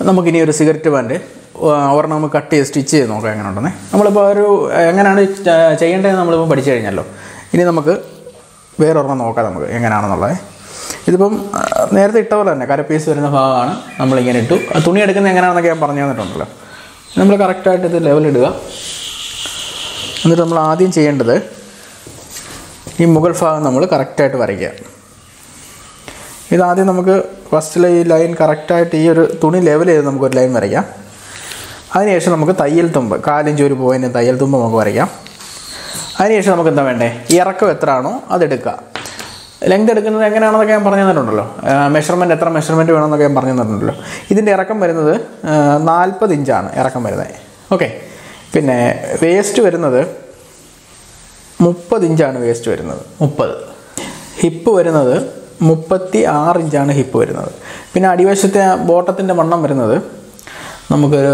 നമുക്കിനി ഒരു cigarette band ഒരെണ്ണം നമുക്ക് കട്ട് ചെയ്ത് സ്റ്റിച്ച് ചെയ്ത് നോക്കാം എങ്ങനെ ഉണ്ടെന്നേ നമ്മളിപ്പോൾ ഒരു എങ്ങനെയാണ് ച- ചെയ്യേണ്ടതെന്ന് നമ്മളിപ്പോൾ പഠിച്ചു കഴിഞ്ഞല്ലോ ഇനി നമുക്ക് വേറൊരെണ്ണം നോക്കാം നമുക്ക് എങ്ങനെയാണെന്നുള്ളത് ഇതിപ്പം ആ, നേരത്തെ ഇട്ട പോലെ തന്നെ കരപ്പീസ് വരുന്ന ഭാഗമാണ് നമ്മളിങ്ങനെ ഇട്ടു ആ തുണി എടുക്കുന്നത് എങ്ങനെയാണെന്നൊക്കെ ഞാൻ പറഞ്ഞു തന്നിട്ടുണ്ടല്ലോ നമ്മൾ കറക്റ്റായിട്ട് ഇത് ലെവൽ ഇടുക എന്നിട്ട് നമ്മൾ ആദ്യം ചെയ്യേണ്ടത് ഈ മുകൾ ഭാഗം നമ്മൾ കറക്റ്റായിട്ട് വരയ്ക്കുക ഇതാദ്യം നമുക്ക് ഫസ്റ്റിലെ ഈ ലൈൻ കറക്റ്റായിട്ട് ഈ ഒരു തുണി ലെവൽ ചെയ്ത് നമുക്കൊരു ലൈൻ വരയ്ക്കാം അതിനുശേഷം നമുക്ക് തയ്യൽ തുമ്പ് കാലിഞ്ച് ഒരു പോയിൻറ്റ് തയ്യൽ തുമ്പ് നമുക്ക് വരയ്ക്കാം അതിനുശേഷം നമുക്ക് എന്താ വേണ്ടേ ഇറക്കം എത്ര ആണോ അതെടുക്കുക ലെങ്ത് എടുക്കുന്നത് എങ്ങനെയാണെന്നൊക്കെ ഞാൻ പറഞ്ഞു തന്നിട്ടുണ്ടല്ലോ മെഷർമെൻറ്റ് എത്ര മെഷർമെൻറ്റ് വേണമെന്നൊക്കെ ഞാൻ പറഞ്ഞു തന്നിട്ടുണ്ടല്ലോ ഇതിൻ്റെ ഇറക്കം വരുന്നത് നാൽപ്പത് ഇഞ്ചാണ് ഇറക്കം വരുന്നത് ഓക്കെ പിന്നെ വേസ്റ്റ് വരുന്നത് മുപ്പത് ഇഞ്ചാണ് വേസ്റ്റ് വരുന്നത് മുപ്പത് ഹിപ്പ് വരുന്നത് മുപ്പത്തി ആറ് ഇഞ്ചാണ് ഹിപ്പ് വരുന്നത് പിന്നെ അടിവശത്തെ ബോട്ടത്തിൻ്റെ വണ്ണം വരുന്നത് നമുക്കൊരു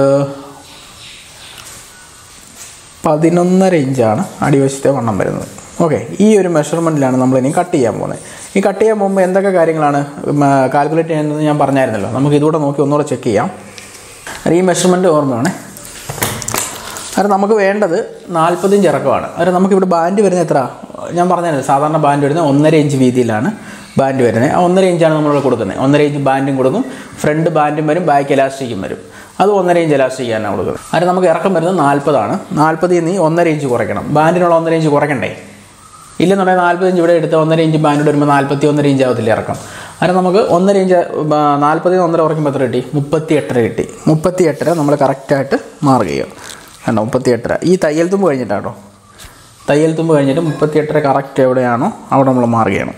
പതിനൊന്നര ഇഞ്ചാണ് അടിവശത്തെ വണ്ണം വരുന്നത് ഓക്കെ ഈ ഒരു മെഷർമെൻറ്റിലാണ് നമ്മൾ ഇനി കട്ട് ചെയ്യാൻ പോകുന്നത് ഈ കട്ട് ചെയ്യാൻ പോകുമ്പോൾ എന്തൊക്കെ കാര്യങ്ങളാണ് കാൽക്കുലേറ്റ് ചെയ്യുന്നത് ഞാൻ പറഞ്ഞായിരുന്നല്ലോ നമുക്ക് ഇതുകൂടെ നോക്കി ഒന്നുകൂടെ ചെക്ക് ചെയ്യാം അത് ഈ മെഷർമെൻറ്റ് ഓർമ്മയാണേ അത് നമുക്ക് വേണ്ടത് നാൽപ്പത്തിയഞ്ച് ഇറക്കമാണ് അത് നമുക്കിവിടെ ബാൻഡ് വരുന്നത് എത്ര ഞാൻ പറഞ്ഞത് സാധാരണ ബാൻഡ് വരുന്നത് ഒന്നര ഇഞ്ച് വീതിയിലാണ് ബാൻഡ് വരുന്നത് ആ ഒന്നര ഇഞ്ചാണ് നമ്മളിവിടെ കൊടുക്കുന്നത് ഒന്നര ഇഞ്ച് ബാൻഡും കൊടുക്കും ഫ്രണ്ട് ബാൻഡും വരും ബാക്ക് എലാസ്റ്റിക്കും വരും അത് ഒന്നര ഇഞ്ച് എലാസ്റ്റിക്കാണ് കൊടുക്കുന്നത് അത് നമുക്ക് ഇറക്കം വരുന്നത് നാൽപ്പതാണ് നാൽപ്പതിൽ നിന്ന് ഈ ഒന്നര ഇഞ്ച് കുറയ്ക്കണം ബാൻഡിനുള്ള ഒന്നര ഇഞ്ച് കുറയ്ക്കണ്ടേ ഇല്ലെന്നുണ്ടെങ്കിൽ നാൽപ്പത്തഞ്ച് ഇവിടെ എടുത്ത് ഒന്നര ഇഞ്ച് ബാൻഡ് വരുമ്പോൾ നാൽപ്പത്തി ഒന്നര ഇഞ്ച് ആവത്തില്ല ഇറക്കം അങ്ങനെ നമുക്ക് ഒന്നര ഇഞ്ച് നാൽപ്പതിൽ ഒന്നര കുറയ്ക്കുമ്പോൾ എത്ര കിട്ടി മുപ്പത്തി എട്ടര കിട്ടി മുപ്പത്തി എട്ടര നമ്മൾ കറക്റ്റായിട്ട് മാർക്ക് ചെയ്യുക കണ്ടോ മുപ്പത്തി എട്ടര ഈ തയ്യൽ തുമ്പ് കഴിഞ്ഞിട്ടാട്ടോ തയ്യൽ തുമ്പ് കഴിഞ്ഞിട്ട് മുപ്പത്തി എട്ടര കറക്റ്റ് എവിടെയാണോ അവിടെ നമ്മൾ മാർക്ക് ചെയ്യണം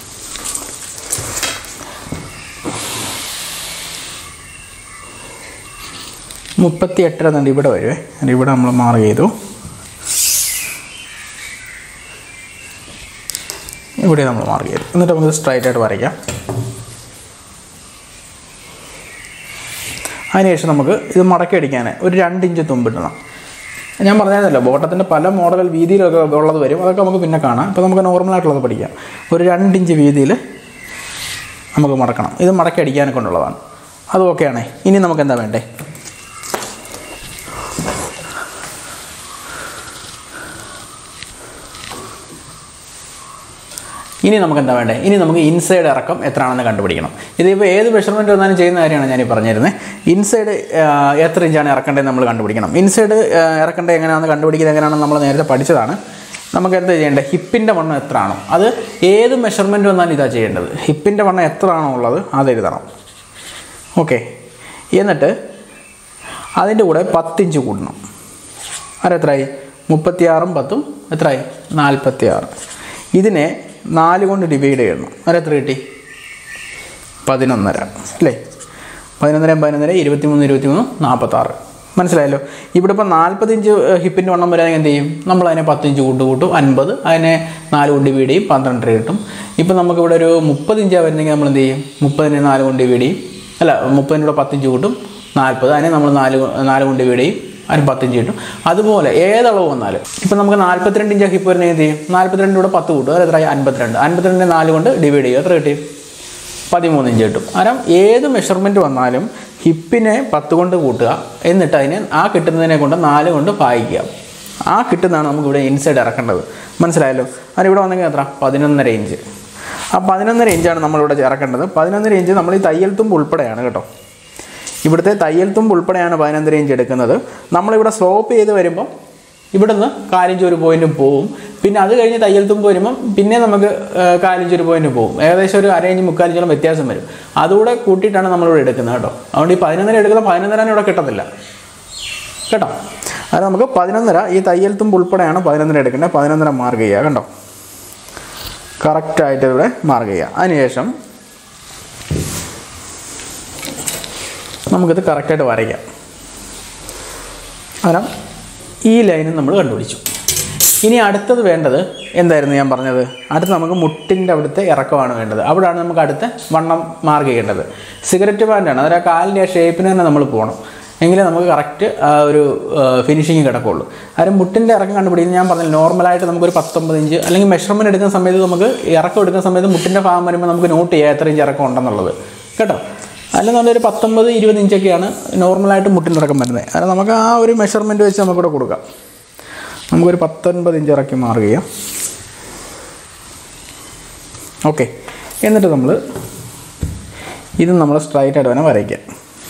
മുപ്പത്തി എട്ടര എന്നുണ്ട് ഇവിടെ വരുവേ എന്നിട്ട് ഇവിടെ നമ്മൾ മാർക്ക് ചെയ്തു ഇവിടെ നമ്മൾ മാർക്ക് ചെയ്തു എന്നിട്ട് നമുക്ക് സ്ട്രൈറ്റ് ആയിട്ട് വരയ്ക്കാം അതിനുശേഷം നമുക്ക് ഇത് മടക്കി അടിക്കാൻ ഒരു രണ്ട് ഇഞ്ച് തുമ്പിടണം ഞാൻ പറഞ്ഞതല്ലോ ബോട്ടത്തിൻ്റെ പല മോഡൽ വീതിയിലൊക്കെ ഉള്ളത് വരും അതൊക്കെ നമുക്ക് പിന്നെ കാണാം ഇപ്പോൾ നമുക്ക് നോർമലായിട്ടുള്ളത് പഠിക്കാം ഒരു രണ്ട് ഇഞ്ച് വീതിയിൽ നമുക്ക് മടക്കണം ഇത് മടക്കി അടിക്കാനൊക്കെ കൊണ്ടുള്ളതാണ് അത് ഓക്കെയാണേ ഇനി നമുക്ക് എന്താ വേണ്ടേ ഇനി നമുക്ക് എന്താ വേണ്ടേ ഇനി നമുക്ക് ഇൻസൈഡ് ഇറക്കം എത്രയാണെന്ന് കണ്ടുപിടിക്കണം ഇതിപ്പോൾ ഏത് മെഷർമെൻറ്റ് വന്നാലും ചെയ്യുന്ന കാര്യമാണ് ഞാൻ ഈ പറഞ്ഞിരുന്നത് ഇൻസൈഡ് എത്ര ഇഞ്ചാണ് ഇറക്കേണ്ടത് നമ്മൾ കണ്ടുപിടിക്കണം ഇൻസൈഡ് ഇറക്കേണ്ടത് എങ്ങനെയാണെന്ന് കണ്ടുപിടിക്കുന്നത് എങ്ങനെയാണെന്ന് നമ്മൾ നേരത്തെ പഠിച്ചതാണ് നമുക്ക് എന്താ ചെയ്യേണ്ടത് ഹിപ്പിൻ്റെ വണ്ണം എത്ര ആണോ അത് ഏത് മെഷർമെൻറ്റ് വന്നാലും ഇതാ ചെയ്യേണ്ടത് ഹിപ്പിൻ്റെ വണ്ണം എത്ര ആണോ ഉള്ളത് അത് എഴുതണം ഓക്കെ എന്നിട്ട് അതിൻ്റെ കൂടെ പത്തിഞ്ച് കൂട്ടണം അതെത്രയായി മുപ്പത്തിയാറും പത്തും എത്രയായി നാൽപ്പത്തി ആറ് ഇതിനെ നാല് കൊണ്ട് ഡിവൈഡ് ചെയ്യണം അതെത്ര കിട്ടി പതിനൊന്നര അല്ലേ പതിനൊന്നര പതിനൊന്നര ഇരുപത്തിമൂന്ന് ഇരുപത്തിമൂന്ന് നാൽപ്പത്താറ് മനസ്സിലായല്ലോ ഇവിടെ ഇപ്പോൾ നാൽപ്പത്തിഞ്ച് ഹിപ്പിൻ്റെ വണ്ണം വരാൻ എന്ത് ചെയ്യും നമ്മൾ അതിനെ പത്തിഞ്ച് കൂട്ട് കൂട്ടും അൻപത് അതിനെ നാല് കൊണ്ട് ഡിവൈഡ് ചെയ്യും പന്ത്രണ്ടര കിട്ടും ഇപ്പം നമുക്കിവിടെ ഒരു മുപ്പത്തിഞ്ചാണ് വരുന്നെങ്കിൽ നമ്മൾ എന്ത് ചെയ്യും മുപ്പതിനെ നാല് കൊണ്ട് ഡിവൈഡ് ചെയ്യും അല്ല മുപ്പതിൻ്റെ കൂടെ പത്തിഞ്ച് കൂട്ടും നാൽപ്പത് അതിനെ നമ്മൾ നാല് കൊ- നാല് കൊണ്ട് ഡിവൈഡ് ചെയ്യും അതിന് പത്തിഞ്ച് കിട്ടും അതുപോലെ ഏതളവ് വന്നാലും ഇപ്പം നമുക്ക് നാൽപ്പത്തിരണ്ട് ഇഞ്ച് ഹിപ്പ് വരുന്ന എന്ത് ചെയ്യും നാൽപ്പത്തിരണ്ട് കൂടെ പത്ത് കൂട്ടും അത് എത്രയായി അൻപത്തിരണ്ട് അൻപത്തിരണ്ടിനെ നാല് കൊണ്ട് ഡിവൈഡ് ചെയ്യും എത്ര കിട്ടി പതിമൂന്ന് ഇഞ്ച് കിട്ടും കാരണം ഏത് മെഷർമെൻറ്റ് വന്നാലും ഹിപ്പിനെ പത്ത് കൊണ്ട് കൂട്ടുക എന്നിട്ട് അതിനെ ആ കിട്ടുന്നതിനെ കൊണ്ട് നാല് കൊണ്ട് ഭാഗിക്കുക ആ കിട്ടുന്നതാണ് നമുക്ക് ഇവിടെ ഇൻസൈഡ് ഇറക്കേണ്ടത് മനസ്സിലായല്ലോ അത് ഇവിടെ വന്നെങ്കിൽ എത്ര പതിനൊന്നര ഇഞ്ച് ആ പതിനൊന്നര ഇഞ്ചാണ് നമ്മളിവിടെ ഇറക്കേണ്ടത് പതിനൊന്നര ഇഞ്ച് നമ്മൾ ഈ തയ്യൽ തുമ്പ് ഉൾപ്പെടെയാണ് കേട്ടോ ഇവിടുത്തെ തയ്യൽ തുമ്പ് ഉൾപ്പെടെയാണ് പതിനൊന്നര ഇഞ്ച് എടുക്കുന്നത് നമ്മളിവിടെ സ്ലോപ്പ് ചെയ്ത് വരുമ്പം ഇവിടുന്ന് കാലിഞ്ച് ഒരു പോയിന്റും പോവും പിന്നെ അത് കഴിഞ്ഞ് തയ്യൽ തുമ്പ് വരുമ്പം പിന്നെ നമുക്ക് ആ, കാലിഞ്ച് ഒരു പോയിന്റ് പോവും ഏകദേശം ഒരു അരയിഞ്ച് മുക്കാലിഞ്ചോളം വ്യത്യാസം വരും അതുകൂടെ കൂട്ടിയിട്ടാണ് നമ്മളിവിടെ എടുക്കുന്നത് കേട്ടോ അതുകൊണ്ട് ഈ പതിനൊന്നര എടുക്കുന്ന പതിനൊന്നര ഇവിടെ കിട്ടത്തില്ല കേട്ടോ അത് നമുക്ക് പതിനൊന്നര ഈ തയ്യൽ തുമ്പ് ഉൾപ്പെടെയാണ് പതിനൊന്നര എടുക്കേണ്ടത് പതിനൊന്നര മാർക്ക് ചെയ്യുക കണ്ടോ കറക്റ്റായിട്ട് ഇവിടെ മാർക്ക് ചെയ്യുക അതിനുശേഷം നമുക്കിത് കറക്റ്റായിട്ട് വരയ്ക്കാം കാരണം ഈ ലൈനും നമ്മൾ കണ്ടുപിടിച്ചു ഇനി അടുത്തത് വേണ്ടത് എന്തായിരുന്നു ഞാൻ പറഞ്ഞത് അടുത്ത് നമുക്ക് മുട്ടിൻ്റെ അവിടുത്തെ ഇറക്കമാണ് വേണ്ടത് അവിടെയാണ് നമുക്ക് അടുത്ത വണ്ണം മാർക്ക് ചെയ്യേണ്ടത് സിഗരറ്റ് ബാൻഡാണ് അതൊരു ആ കാലിൻ്റെ ആ ഷേപ്പിന് തന്നെ നമ്മൾ പോകണം എങ്കിലേ നമുക്ക് കറക്റ്റ് ആ ഒരു ഫിനിഷിങ് കിടക്കുള്ളൂ കാര്യം മുട്ടിൻ്റെ ഇറക്കം കണ്ടുപിടിക്കുന്നത് ഞാൻ പറഞ്ഞില്ല നോർമലായിട്ട് നമുക്കൊരു പത്തൊമ്പത് ഇഞ്ച് അല്ലെങ്കിൽ മെഷർമെൻറ്റ് എടുക്കുന്ന സമയത്ത് നമുക്ക് ഇറക്കം എടുക്കുന്ന സമയത്ത് മുട്ടിൻ്റെ ഭാഗം വരുമ്പോൾ നമുക്ക് നോട്ട് ചെയ്യാം എത്ര ഇഞ്ച് ഇറക്കം ഉണ്ടെന്നുള്ളത് കേട്ടോ അല്ലെന്നുണ്ടെങ്കിൽ ഒരു പത്തൊമ്പത് ഇരുപത് ഇഞ്ചൊക്കെയാണ് നോർമലായിട്ട് മുട്ടിൻ്റെ ഇറക്കം വരുന്നത് അത് നമുക്ക് ആ ഒരു മെഷർമെൻറ്റ് വെച്ച് നമുക്കിവിടെ കൊടുക്കാം നമുക്കൊരു പത്തൊൻപത് ഇഞ്ച് ഇറക്കി മാർക്ക് ചെയ്യാം ഓക്കെ എന്നിട്ട് നമ്മൾ ഇത് നമ്മൾ സ്ട്രൈറ്റ് ആയിട്ട് തന്നെ വരയ്ക്കാം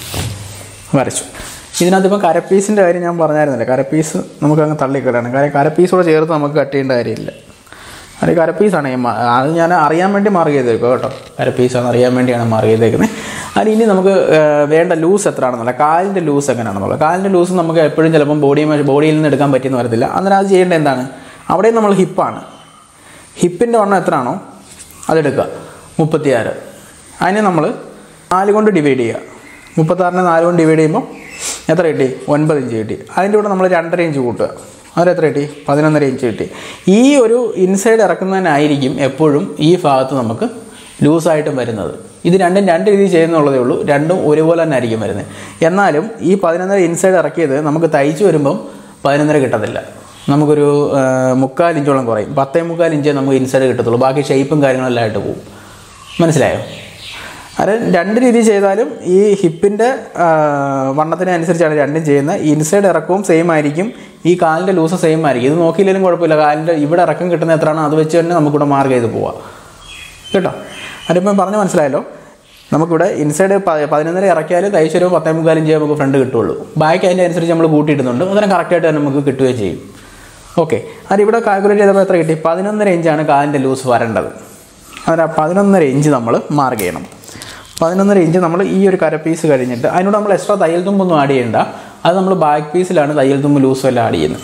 വരച്ചു ഇതിനകത്ത് ഇപ്പോൾ കരപ്പീസിൻ്റെ കാര്യം ഞാൻ പറഞ്ഞായിരുന്നില്ല കരപ്പീസ് നമുക്ക് അങ്ങ് തള്ളിക്കിടാണ് കാര്യം കരപ്പീസോടെ ചേർത്ത് നമുക്ക് കട്ട് ചെയ്യേണ്ട കാര്യമില്ല അത് കരപ്പീസാണ് ഈ മാ- അത് ഞാൻ അറിയാൻ വേണ്ടി മാർക്ക് ചെയ്തേക്കും കേട്ടോ കരപ്പീസാണെന്ന് അറിയാൻ വേണ്ടിയാണ് മാർക്ക് ചെയ്തേക്കുന്നത് അത് ഇനി നമുക്ക് ഏർ, വേണ്ട ലൂസ് എത്രയാണെന്നുള്ള കാലിൻ്റെ ലൂസ് എങ്ങനെയാണെന്നുള്ളത് കാലിൻ്റെ ലൂസ് നമുക്ക് എപ്പോഴും ചിലപ്പം ബോഡി ബോഡിയിൽ നിന്ന് എടുക്കാൻ പറ്റിയെന്ന് വരത്തില്ല അന്നേരം അത് ചെയ്യേണ്ടത് എന്താണ് അവിടെയും നമ്മൾ ഹിപ്പാണ് ഹിപ്പിൻ്റെ വണ്ണം എത്രയാണോ അതെടുക്കുക മുപ്പത്തിയാറ് അതിനെ നമ്മൾ നാല് കൊണ്ട് ഡിവൈഡ് ചെയ്യുക മുപ്പത്താറിനെ നാല് കൊണ്ട് ഡിവൈഡ് ചെയ്യുമ്പോൾ എത്ര കിട്ടി ഒൻപത് ഇഞ്ച് കിട്ടി അതിൻ്റെ കൂടെ നമ്മൾ രണ്ടര ഇഞ്ച് കൂട്ടുക അതിന് എത്ര കിട്ടി പതിനൊന്നര ഇഞ്ച് കിട്ടി ഈ ഒരു ഇൻസൈഡ് ഇറക്കുന്നതിനായിരിക്കും എപ്പോഴും ഈ ഭാഗത്ത് നമുക്ക് ലൂസായിട്ടും വരുന്നത് ഇത് രണ്ടും രണ്ട് രീതിയിൽ ചെയ്യുന്നുള്ളതേ ഉള്ളൂ രണ്ടും ഒരുപോലെ തന്നെ ആയിരിക്കും വരുന്നത് എന്നാലും ഈ പതിനൊന്നര ഇൻസൈഡ് ഇറക്കിയത് നമുക്ക് തയ്ച്ചു വരുമ്പം പതിനൊന്നര കിട്ടത്തില്ല നമുക്കൊരു ആ, മുക്കാൽ ഇഞ്ചോളം കുറയും പത്തേ മുക്കാൽ ഇഞ്ചേ നമുക്ക് ഇൻസൈഡ് കിട്ടത്തുള്ളൂ ബാക്കി ഷേപ്പും കാര്യങ്ങളെല്ലാം ആയിട്ട് പോകും മനസ്സിലായോ അത് രണ്ട് രീതി ചെയ്താലും ഈ ഹിപ്പിൻ്റെ വണ്ണത്തിനനുസരിച്ചാണ് രണ്ടും ചെയ്യുന്നത് ഇൻസൈഡ് ഇറക്കവും സെയിം ആയിരിക്കും ഈ കാലിൻ്റെ ലൂസ് സെയിം ആയിരിക്കും ഇത് നോക്കിയില്ലെങ്കിലും കുഴപ്പമില്ല കാലിൻ്റെ ഇവിടെ ഇറക്കം കിട്ടുന്ന എത്രയാണോ അത് വെച്ച് തന്നെ നമുക്കിവിടെ മാർക്ക് ചെയ്ത് പോവാം കേട്ടോ അതിപ്പം പറഞ്ഞ് മനസ്സിലായല്ലോ നമുക്കിവിടെ ഇൻസൈഡ് പ- പതിനൊന്നര ഇറക്കിയാൽ തയ്ച്ചു വരുമ്പോൾ പത്തേ മുക്കാലും ചെയ്യാൻ നമുക്ക് ഫ്രണ്ട് കിട്ടുള്ളൂ ബാക്ക് അതിൻ്റെ അനുസരിച്ച് നമ്മൾ കൂട്ടിയിടുന്നുണ്ട് അതിനെ കറക്റ്റായിട്ട് തന്നെ നമുക്ക് കിട്ടുകയും ചെയ്യും ഓക്കെ അത് ഇവിടെ കാൽക്കുലേറ്റ് ചെയ്തപ്പോൾ എത്ര കിട്ടി പതിനൊന്നര ഇഞ്ചാണ് കാലിൻ്റെ ലൂസ് വരേണ്ടത് അതിന് ആ പതിനൊന്നര ഇഞ്ച് നമ്മൾ മാർക്ക് ചെയ്യണം പതിനൊന്നര ഇഞ്ച് നമ്മൾ ഈ ഒരു കര പീസ് കഴിഞ്ഞിട്ട് അതിനോട് നമ്മൾ എക്സ്ട്രാ തയ്യൽ തുമ്പൊന്നും ആഡ് ചെയ്യണ്ട അത് നമ്മൾ ബാക്ക് പീസിലാണ് തയ്യൽ തുമ്പ് ലൂസും എല്ലാം ആഡ് ചെയ്യുന്നത്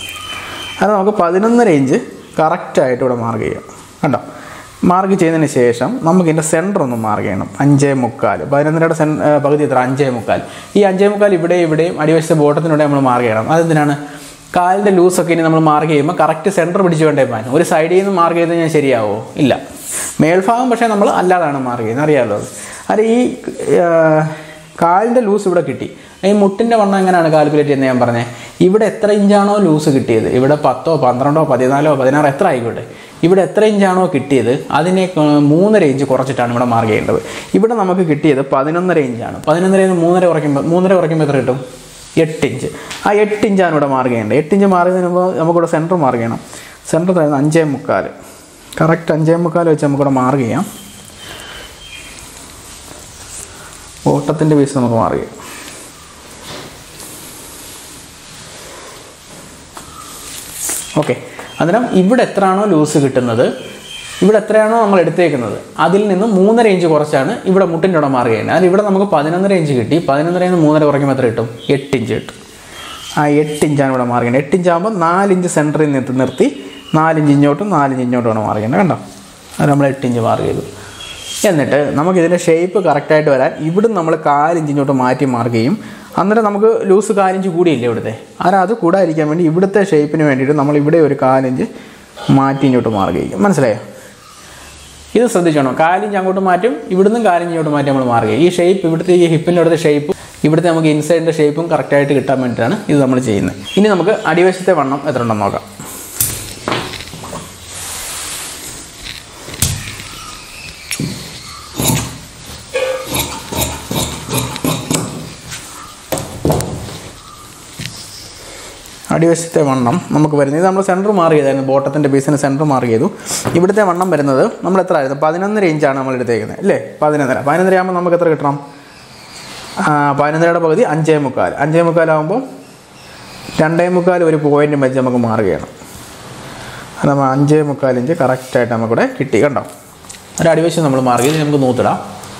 അത് നമുക്ക് പതിനൊന്നര ഇഞ്ച് കറക്റ്റായിട്ട് ഇവിടെ മാർക്ക് ചെയ്യാം കണ്ടോ മാർക്ക് ചെയ്തതിന് ശേഷം നമുക്ക് ഇതിൻ്റെ സെൻറ്റർ ഒന്ന് മാർക്ക് ചെയ്യണം അഞ്ചേ മുക്കാൽ പതിനൊന്നരയുടെ സെൻ ഏ, പകുതി എത്ര അഞ്ചേ മുക്കാൽ ഈ അഞ്ചേ മുക്കാൽ ഇവിടെ ഇവിടെയും അടിവശത്തെ ബോട്ടത്തിനൂടെ നമ്മൾ മാർക്ക് ചെയ്യണം അതെന്തിനാണ് കാലിൻ്റെ ലൂസൊക്കെ ഇനി നമ്മൾ മാർക്ക് ചെയ്യുമ്പോൾ കറക്റ്റ് സെൻറ്റർ പിടിച്ചു വേണ്ടേ പാൻ ഒരു സൈഡിൽ നിന്ന് മാർക്ക് ചെയ്ത് ഞാൻ ശരിയാവോ ഇല്ല മേൽഭാഗം പക്ഷേ നമ്മൾ അല്ലാതാണ് മാർക്ക് ചെയ്യുന്നത് അറിയാമല്ലോ അത് അത് ഈ ഏ, കാലിൻ്റെ ലൂസ് ഇവിടെ കിട്ടി ഈ മുട്ടിൻ്റെ വണ്ണം എങ്ങനെയാണ് കാൽക്കുലേറ്റ് ചെയ്യുന്നത് ഞാൻ പറഞ്ഞത് ഇവിടെ എത്ര ഇഞ്ചാണോ ലൂസ് കിട്ടിയത് ഇവിടെ പത്തോ പന്ത്രണ്ടോ പതിനാലോ പതിനാറോ എത്ര ആയിക്കോട്ടെ ഇവിടെ എത്ര ഇഞ്ചാണോ കിട്ടിയത് അതിനെ ഏർ, മൂന്നര ഇഞ്ച് കുറച്ചിട്ടാണ് ഇവിടെ മാർക്ക് ചെയ്യേണ്ടത് ഇവിടെ നമുക്ക് കിട്ടിയത് പതിനൊന്നര ഇഞ്ചാണ് പതിനൊന്നരയിൽ നിന്ന് മൂന്നര കുറയ്ക്കുമ്പോൾ മൂന്നര കുറയ്ക്കുമ്പോൾ എത്ര കിട്ടും എട്ട് ഇഞ്ച് ആ എട്ട് ഇഞ്ചാണ് ഇവിടെ മാർക്ക് ചെയ്യേണ്ടത് എട്ട് ഇഞ്ച് മാർക്ക് ചെയ്യുമ്പോൾ നമുക്കിവിടെ സെൻറ്റർ മാർക്ക് ചെയ്യണം സെൻറ്റർ തരുന്നത് അഞ്ചേ മുക്കാൽ കറക്റ്റ് അഞ്ചേ മുക്കാൽ വെച്ച് നമുക്കിവിടെ മാർക്ക് ചെയ്യാം ഓട്ടത്തിൻ്റെ പീസ് നമുക്ക് മാർക്ക് ചെയ്യാം ഓക്കെ അന്നേരം ഇവിടെ എത്രയാണോ ലൂസ് കിട്ടുന്നത് ഇവിടെ എത്രയാണോ നമ്മൾ എടുത്തേക്കുന്നത് അതിൽ നിന്ന് മൂന്നര ഇഞ്ച് കുറച്ചാണ് ഇവിടെ മുട്ടിൻ്റെ അവിടെ മാർക്ക് ചെയ്യുന്നത് അതിൽ ഇവിടെ നമുക്ക് പതിനൊന്നര ഇഞ്ച് കിട്ടി പതിനൊന്നരയിൽ നിന്ന് മൂന്നര കുറയ്ക്കുമ്പോൾ എത്ര കിട്ടും എട്ട് ഇഞ്ച് കിട്ടും ആ എട്ട് ഇഞ്ചാണ് ഇവിടെ മാർക്ക് ചെയ്യുന്നത് എട്ട് ഇഞ്ചാകുമ്പോൾ നാലിഞ്ച് സെൻറ്ററിൽ നിർത്തി നിർത്തി നാലിഞ്ച് ഇങ്ങോട്ടും നാലിഞ്ച് ഇങ്ങോട്ടുമാണ് മാർക്ക് ചെയ്യുന്നത് കണ്ടോ അത് നമ്മൾ എട്ട് ഇഞ്ച് മാർക്ക് ചെയ്തു എന്നിട്ട് നമുക്ക് ഇതിൻ്റെ ഷേപ്പ് കറക്റ്റായിട്ട് വരാൻ ഇവിടെ നമ്മൾ കാലിഞ്ച് ഇങ്ങോട്ട് മാറ്റി മാർക്ക് ചെയ്യും അന്നേരം നമുക്ക് ലൂസ് കാലിഞ്ച് കൂടിയില്ലേ ഇവിടുത്തെ അന്നേരം അത് കൂടാതിരിക്കാൻ വേണ്ടി ഇവിടുത്തെ ഷേപ്പിന് വേണ്ടിയിട്ട് നമ്മൾ ഇവിടെ ഒരു കാലിഞ്ച് മാറ്റി ഇങ്ങോട്ട് മാർക്ക് ചെയ്യും മനസ്സിലായോ ഇത് ശ്രദ്ധിച്ചോണം കാലിഞ്ച് അങ്ങോട്ട് മാറ്റും ഇവിടുന്ന് കാലിഞ്ച് ഇങ്ങോട്ട് മാറ്റി നമ്മൾ മാർക്ക് ചെയ്യും ഈ ഷേപ്പ് ഇവിടുത്തെ ഈ ഹിപ്പിൻ്റെ അടുത്ത ഷേപ്പ് ഇവിടുത്തെ നമുക്ക് ഇൻസൈഡിൻ്റെ ഷേപ്പും കറക്റ്റായിട്ട് കിട്ടാൻ വേണ്ടിയിട്ടാണ് ഇത് നമ്മൾ ചെയ്യുന്നത് ഇനി നമുക്ക് അടിവശത്തെ വണ്ണം എത്ര ഉണ്ടെന്ന് നോക്കാം അടിവശത്തെ വണ്ണം നമുക്ക് വരുന്നത് ഇത് നമ്മൾ സെൻറ്റർ മാർക്ക് ചെയ്തായിരുന്നു ബോട്ടത്തിൻ്റെ പീസിന് സെൻറ്റർ മാർക്ക് ചെയ്തു ഇവിടുത്തെ വണ്ണം വരുന്നത് നമ്മൾ എത്ര ആയിരുന്നു പതിനൊന്നര ഇഞ്ചാണ് നമ്മൾ എടുത്തേക്കുന്നത് അല്ലേ പതിനൊന്നര പതിനൊന്നര ആകുമ്പോൾ നമുക്ക് എത്ര കിട്ടണം ആ, പതിനൊന്നരയുടെ പകുതി അഞ്ചേ മുക്കാൽ അഞ്ചേ മുക്കാലാകുമ്പോൾ രണ്ടേ മുക്കാൽ ഒരു പോയിൻറ്റും വെച്ച് നമുക്ക് മാർക്ക് ചെയ്യണം അത് നമ്മൾ അഞ്ചേ മുക്കാൽ ഇഞ്ച് കറക്റ്റായിട്ട് നമുക്കിവിടെ കിട്ടി കണ്ടോ ഒരു അടിവശം നമ്മൾ മാർക്ക് ചെയ്ത് നമുക്ക് നൂത്തിടാം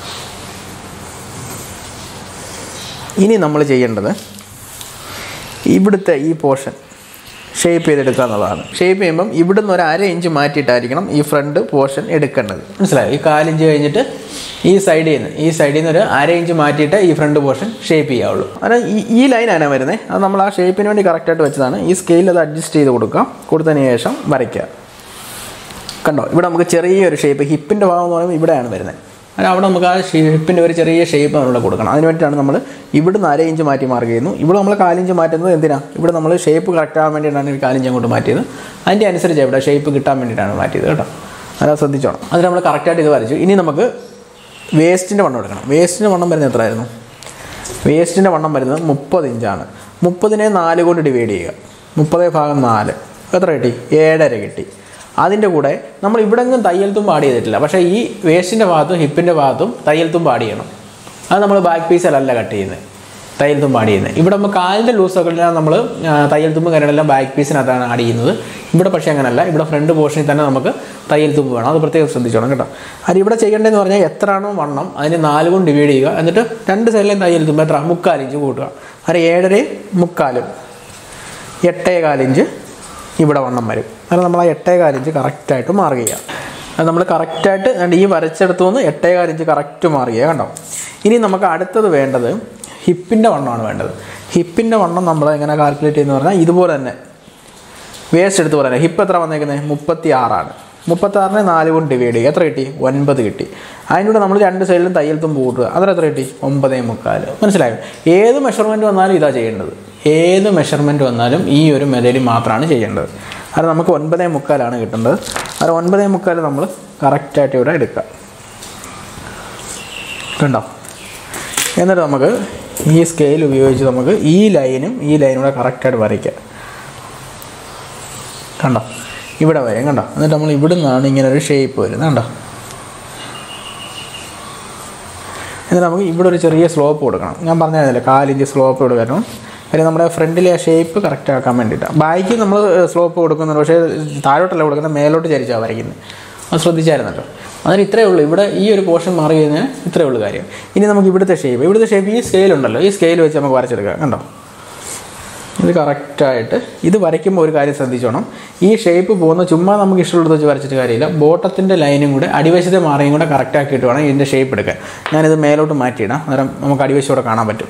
ഇനി നമ്മൾ ചെയ്യേണ്ടത് ഇവിടുത്തെ ഈ പോർഷൻ ഷേപ്പ് ചെയ്തെടുക്കുക എന്നുള്ളതാണ് ഷേപ്പ് ചെയ്യുമ്പം ഇവിടുന്ന് ഒരു അര ഇഞ്ച് മാറ്റിയിട്ടായിരിക്കണം ഈ ഫ്രണ്ട് പോർഷൻ എടുക്കേണ്ടത് മനസ്സിലായോ ഈ കാലിഞ്ച് കഴിഞ്ഞിട്ട് ഈ സൈഡിൽ നിന്ന് ഈ സൈഡിൽ നിന്ന് ഒരു അര ഇഞ്ച് മാറ്റിയിട്ട് ഈ ഫ്രണ്ട് പോർഷൻ ഷേപ്പ് ചെയ്യാവുള്ളൂ അത് ഈ ഈ ലൈനാണ് വരുന്നത് അത് നമ്മൾ ആ ഷേപ്പിന് വേണ്ടി കറക്റ്റായിട്ട് വെച്ചതാണ് ഈ സ്കെയിൽ അത് അഡ്ജസ്റ്റ് ചെയ്ത് കൊടുക്കാം കൊടുത്തതിന് ശേഷം വരയ്ക്കുക കണ്ടോ ഇവിടെ നമുക്ക് ചെറിയൊരു ഷേപ്പ് ഹിപ്പിൻ്റെ ഭാഗം എന്ന് പറയുമ്പോൾ ഇവിടെയാണ് വരുന്നത് അത് അവിടെ നമുക്ക് ആ ഹിപ്പിൻ്റെ ഒരു ചെറിയ ഷേപ്പ് നമ്മളിവിടെ കൊടുക്കണം അതിന് വേണ്ടിയിട്ടാണ് നമ്മൾ ഇവിടുന്ന് അര ഇഞ്ച് മാറ്റി മാർക്ക് ചെയ്യുന്നു ഇവിടെ നമ്മൾ കാലിഞ്ച് മാറ്റുന്നത് എന്തിനാ ഇവിടെ നമ്മൾ ഷേപ്പ് കറക്റ്റ് ആകാൻ വേണ്ടിയിട്ടാണ് ഈ കാലിഞ്ച് അങ്ങോട്ട് മാറ്റിയത് അതിൻ്റെ അനുസരിച്ച് ഇവിടെ ഷേപ്പ് കിട്ടാൻ വേണ്ടിയിട്ടാണ് മാറ്റിയത് കേട്ടോ അതാ ശ്രദ്ധിച്ചോണം അത് നമ്മൾ കറക്റ്റായിട്ട് ഇത് വരച്ചു ഇനി നമുക്ക് വേസ്റ്റിൻ്റെ വണ്ണം എടുക്കണം വേസ്റ്റിൻ്റെ വണ്ണം വരുന്നത് എത്രയായിരുന്നു വേസ്റ്റിൻ്റെ വണ്ണം വരുന്നത് മുപ്പത് ഇഞ്ചാണ് മുപ്പതിനെ നാല് കൊണ്ട് ഡിവൈഡ് ചെയ്യുക മുപ്പത് ഭാഗം നാല് എത്ര കിട്ടി ഏഴര കിട്ടി അതിൻ്റെ കൂടെ നമ്മൾ ഇവിടെങ്ങും തയ്യൽ തുമ്പ് ആഡ് ചെയ്തിട്ടില്ല പക്ഷേ ഈ വേസ്റ്റിൻ്റെ ഭാഗത്തും ഹിപ്പിൻ്റെ ഭാഗത്തും തയ്യൽ തുമ്പ് ആഡ് ചെയ്യണം അത് നമ്മൾ ബാക്ക് പീസിലല്ല കട്ട് ചെയ്യുന്നത് തയ്യൽ തുമ്പ് ആഡ് ചെയ്യുന്നത് ഇവിടെ നമ്മൾ കാലിൻ്റെ ലൂസൊക്കെ നമ്മൾ തയ്യൽ തുമ്പ് കാര്യങ്ങളെല്ലാം ബാക്ക് പീസിനകത്താണ് ആഡ് ചെയ്യുന്നത് ഇവിടെ പക്ഷേ അങ്ങനെയല്ല ഇവിടെ ഫ്രണ്ട് പോർഷനിൽ തന്നെ നമുക്ക് തയ്യൽ തുമ്പ് വേണം അത് പ്രത്യേകം ശ്രദ്ധിച്ചോണം കേട്ടോ അത് ഇവിടെ ചെയ്യേണ്ടതെന്ന് പറഞ്ഞാൽ എത്രയാണോ വണ്ണം അതിന് നാല് കൊണ്ട് ഡിവൈഡ് ചെയ്യുക എന്നിട്ട് രണ്ട് സൈഡിലെയും തയ്യൽ തുമ്പ് എത്ര മുക്കാൽ ഇഞ്ച് കൂട്ടുക അത് ഏഴരയും മുക്കാലും എട്ടേ കാലിഞ്ച് ഇവിടെ വണ്ണം വരും കാരണം നമ്മൾ ആ എട്ടേ കാലിഞ്ച് കറക്റ്റായിട്ട് മാർക്ക് ചെയ്യുക അത് നമ്മൾ കറക്റ്റായിട്ട് ഈ വരച്ചെടുത്തു നിന്ന് എട്ടേ കാലിഞ്ച് കറക്റ്റ് മാർക്ക് ചെയ്യുക കണ്ടോ ഇനി നമുക്ക് അടുത്തത് വേണ്ടത് ഹിപ്പിൻ്റെ വണ്ണമാണ് വേണ്ടത് ഹിപ്പിൻ്റെ വണ്ണം നമ്മൾ എങ്ങനെ കാൽക്കുലേറ്റ് ചെയ്യുന്ന പറഞ്ഞാൽ ഇതുപോലെ തന്നെ വേസ്റ്റ് എടുത്ത് പറയാം ഹിപ്പ് എത്ര വന്നേക്കുന്നത് മുപ്പത്തി ആറാണ് മുപ്പത്താറിനെ നാല് കൊണ്ട് ഡിവൈഡ് ചെയ്യുക എത്ര കിട്ടി ഒൻപത് കിട്ടി അതിനൂടെ നമ്മൾ രണ്ട് സൈഡിലും തയ്യൽ തുമ്പ് കൂട്ടുക അതിൽ എത്ര കിട്ടി ഒമ്പതേ മുക്കാൽ മനസ്സിലായോ ഏത് മെഷർമെൻറ്റ് വന്നാലും ഇതാ ചെയ്യേണ്ടത് ഏത് മെഷർമെൻറ്റ് വന്നാലും ഈ ഒരു മെതഡിൽ മാത്രമാണ് ചെയ്യേണ്ടത് അത് നമുക്ക് ഒൻപതേ മുക്കാലാണ് കിട്ടേണ്ടത് അത് ഒൻപതേ മുക്കാൽ നമ്മൾ കറക്റ്റായിട്ട് ഇവിടെ എടുക്കുക കണ്ടോ എന്നിട്ട് നമുക്ക് ഈ സ്കെയിൽ ഉപയോഗിച്ച് നമുക്ക് ഈ ലൈനും ഈ ലൈനും കൂടെ കറക്റ്റായിട്ട് വരയ്ക്കാം കണ്ടോ ഇവിടെ വരും കണ്ടോ എന്നിട്ട് നമ്മൾ ഇവിടെ നിന്നാണ് ഇങ്ങനെ ഒരു ഷേപ്പ് വരുന്നത് കണ്ടോ എന്നിട്ട് നമുക്ക് ഇവിടെ ഒരു ചെറിയ സ്ലോപ്പ് കൊടുക്കണം ഞാൻ പറഞ്ഞതല്ലേ കാലിഞ്ച് സ്ലോപ്പ് കൊടുക്കണം കാര്യം നമ്മുടെ ഫ്രണ്ടിലെ ആ ഷേപ്പ് കറക്റ്റ് ആക്കാൻ വേണ്ടിയിട്ടാണ് ബാക്കി നമ്മൾ സ്ലോപ്പ് കൊടുക്കുന്നുണ്ട് പക്ഷേ താഴോട്ടല്ല കൊടുക്കുന്നത് മേലോട്ട് ചരിച്ചാണ് വരയ്ക്കുന്നത് അത് ശ്രദ്ധിച്ചായിരുന്നല്ലോ അതിന് ഇത്രയേ ഉള്ളൂ ഇവിടെ ഈ ഒരു പോർഷൻ മാറി കഴിഞ്ഞാൽ ഇത്രയേ ഉള്ളൂ കാര്യം ഇനി നമുക്ക് ഇവിടുത്തെ ഷേപ്പ് ഇവിടുത്തെ ഷേപ്പ് ഈ സ്കെയിൽ ഉണ്ടല്ലോ ഈ സ്കെയിൽ വെച്ച് നമുക്ക് വരച്ചെടുക്കാം കണ്ടോ ഇത് കറക്റ്റായിട്ട് ഇത് വരയ്ക്കുമ്പോൾ ഒരു കാര്യം ശ്രദ്ധിച്ചോണം ഈ ഷേപ്പ് പോകുന്ന ചുമ്മാ നമുക്ക് ഇഷ്ടമുള്ളത് വെച്ച് വരച്ചിട്ട് കാര്യമില്ല ബോട്ടത്തിൻ്റെ ലൈനും കൂടെ അടിവശത്തെ മാറിയും കൂടെ കറക്റ്റ് ആക്കിയിട്ട് വേണം ഇതിൻ്റെ ഷേപ്പ് എടുക്കാൻ ഞാനിത് മേലോട്ട് മാറ്റിയിടാം അന്നേരം നമുക്ക് അടിവശത്തോടെ കാണാൻ പറ്റും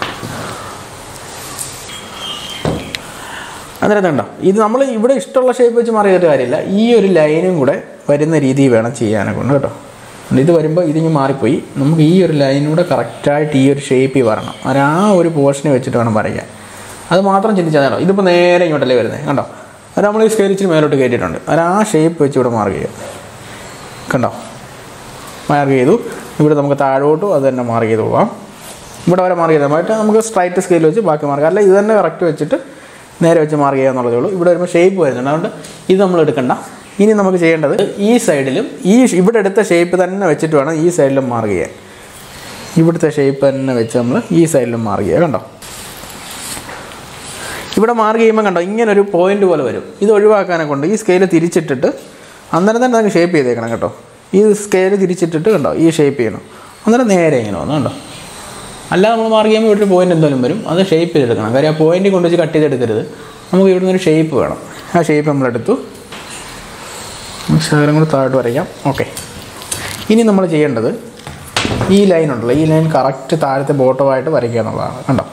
അന്നേരം കണ്ടോ ഇത് നമ്മൾ ഇവിടെ ഇഷ്ടമുള്ള ഷേപ്പ് വെച്ച് മാറിയിട്ട് കാര്യമില്ല ഈ ഒരു ലൈനും കൂടെ വരുന്ന രീതിയിൽ വേണം ചെയ്യാനെ കൊണ്ട് കേട്ടോ ഇത് വരുമ്പോൾ ഇതിങ്ങ് മാറിപ്പോയി നമുക്ക് ഈ ഒരു ലൈനും കൂടെ കറക്റ്റായിട്ട് ഈ ഒരു ഷേപ്പിൽ വരണം അത് ആ ഒരു പോർഷനെ വെച്ചിട്ട് വേണം വരയ്ക്കാൻ അത് മാത്രം ചിന്തിച്ചാൽ കേട്ടോ ഇതിപ്പോൾ നേരെ ഇങ്ങോട്ടല്ലേ വരുന്നത് കണ്ടോ അത് നമ്മൾ ഈ സ്കെയിൽ ഇച്ചിരി മേലോട്ട് കയറ്റിയിട്ടുണ്ട് അത് ആ ഷേപ്പ് വെച്ച് ഇവിടെ മാർക്ക് ചെയ്യുക കണ്ടോ മാർക്ക് ചെയ്തു ഇവിടെ നമുക്ക് താഴോട്ടും അത് തന്നെ മാർക്ക് ചെയ്ത് പോവാം ഇവിടെ വരെ മാർക്ക് ചെയ്താൽ മറ്റേ നമുക്ക് സ്ട്രൈറ്റ് സ്കെയിൽ വെച്ച് ബാക്കി മാർക്ക് അല്ല ഇത് തന്നെ കറക്റ്റ് വെച്ചിട്ട് നേരെ വെച്ച് മാർക്ക് ചെയ്യുക എന്നുള്ളതേ ഉള്ളൂ ഇവിടെ വരുമ്പോൾ ഷേപ്പ് വരുന്നുണ്ട് അതുകൊണ്ട് ഇത് നമ്മൾ എടുക്കണ്ട ഇനി നമുക്ക് ചെയ്യേണ്ടത് ഈ സൈഡിലും ഈ ഇവിടെ എടുത്ത ഷേപ്പ് തന്നെ വെച്ചിട്ട് വേണം ഈ സൈഡിലും മാർക്ക് ചെയ്യാൻ ഇവിടുത്തെ ഷേപ്പ് തന്നെ വെച്ച് നമ്മൾ ഈ സൈഡിലും മാർക്ക് ചെയ്യുക കണ്ടോ ഇവിടെ മാർക്ക് ചെയ്യുമ്പോൾ കണ്ടോ ഇങ്ങനെ ഒരു പോയിന്റ് പോലെ വരും ഇത് ഒഴിവാക്കാനെ കൊണ്ട് ഈ സ്കെയിൽ തിരിച്ചിട്ടിട്ട് അന്നേരം തന്നെ നമുക്ക് ഷേപ്പ് ചെയ്തേക്കണം കേട്ടോ ഈ സ്കെയിൽ തിരിച്ചിട്ടിട്ട് കണ്ടോ ഈ ഷേപ്പ് ചെയ്യണം അന്നേരം നേരെ ഇങ്ങനെ വന്നു കണ്ടോ അല്ലാതെ നമ്മൾ മാർക്ക് ചെയ്യുമ്പോൾ ഇവിടെ ഒരു പോയിന്റ് എന്തായാലും വരും അത് ഷേപ്പ് ചെയ്തെടുക്കണം കാര്യം ആ പോയിന്റ് കൊണ്ടുവച്ച് കട്ട് ചെയ്തെടുക്കരുത് നമുക്ക് ഇവിടുന്ന് ഒരു ഷേപ്പ് വേണം ആ ഷേപ്പ് നമ്മളെടുത്തു ശകലം കൂടി താഴോട്ട് വരയ്ക്കാം ഓക്കെ ഇനി നമ്മൾ ചെയ്യേണ്ടത് ഈ ലൈൻ ഉണ്ടല്ലോ ഈ ലൈൻ കറക്റ്റ് താഴത്തെ ബോട്ടമായിട്ട് വരയ്ക്കുക എന്നുള്ളതാണ് കണ്ടോ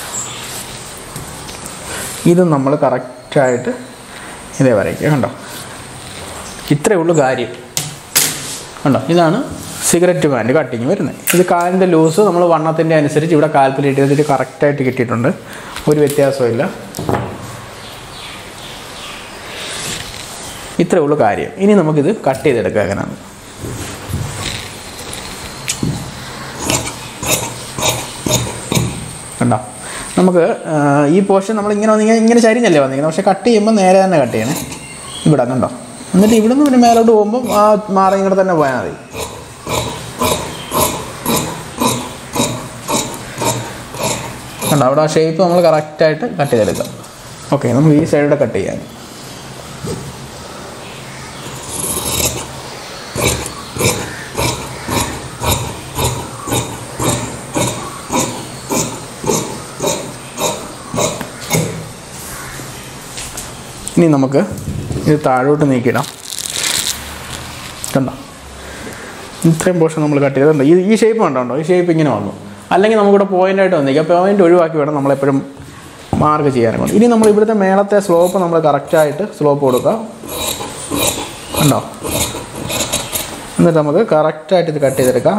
ഇത് നമ്മൾ കറക്റ്റായിട്ട് ഇതേ വരയ്ക്കുക കണ്ടോ ഇത്രയേ ഉള്ളൂ കാര്യം കണ്ടോ ഇതാണ് സിഗരറ്റ് പാൻറ്റ് കട്ടിങ് വരുന്നത് ഇത് കാലിൻ്റെ ലൂസ് നമ്മൾ വണ്ണത്തിൻ്റെ അനുസരിച്ച് ഇവിടെ കാൽക്കുലേറ്റ് ചെയ്തിട്ട് കറക്റ്റായിട്ട് കിട്ടിയിട്ടുണ്ട് ഒരു വ്യത്യാസമില്ല ഇത്രയേ ഉള്ളൂ കാര്യം ഇനി നമുക്കിത് കട്ട് ചെയ്തെടുക്കുക എങ്ങനെയാണ് കണ്ടോ നമുക്ക് ആ, ഈ പോർഷൻ നമ്മൾ ഇങ്ങനെ വന്ന് ഇങ്ങനെ ഇങ്ങനെ ചരിഞ്ഞല്ലേ വന്നിരിക്കുന്നത് പക്ഷേ കട്ട് ചെയ്യുമ്പോൾ നേരെ തന്നെ കട്ട് ചെയ്യണേ ഇവിടെ കണ്ടോ എന്നിട്ട് ഇവിടെ നിന്ന് പിന്നെ മേലോട്ട് പോകുമ്പോൾ ആ മാറി ഇങ്ങോട്ട് തന്നെ പോയാൽ മതി കണ്ടോ അവിടെ ആ ഷേപ്പ് നമ്മൾ കറക്റ്റായിട്ട് കട്ട് ചെയ്തെടുക്കാം ഓക്കെ നമുക്ക് ഈ സൈഡിലൂടെ കട്ട് ചെയ്യാം ഇനി നമുക്ക് ഇത് താഴോട്ട് നീക്കിയിടാം കണ്ടോ ഇത്രയും പോർഷൻ നമ്മൾ കട്ട് ചെയ്തിട്ടുണ്ട് ഈ ഈ ഷേപ്പ് കണ്ടോ ഈ ഷേപ്പ് ഇങ്ങനെ വന്നു അല്ലെങ്കിൽ നമുക്കിവിടെ പോയിന്റ് ആയിട്ട് വന്നിരിക്കും പോയിന്റ് ഒഴിവാക്കി വേണം നമ്മളെപ്പോഴും മാർക്ക് ചെയ്യാനും കൊണ്ട് ഇനി നമ്മൾ ഇവിടുത്തെ മേളത്തെ സ്ലോപ്പ് നമ്മൾ കറക്റ്റായിട്ട് സ്ലോപ്പ് കൊടുക്കുക കണ്ടോ എന്നിട്ട് നമുക്ക് കറക്റ്റായിട്ട് ഇത് കട്ട് ചെയ്തെടുക്കാം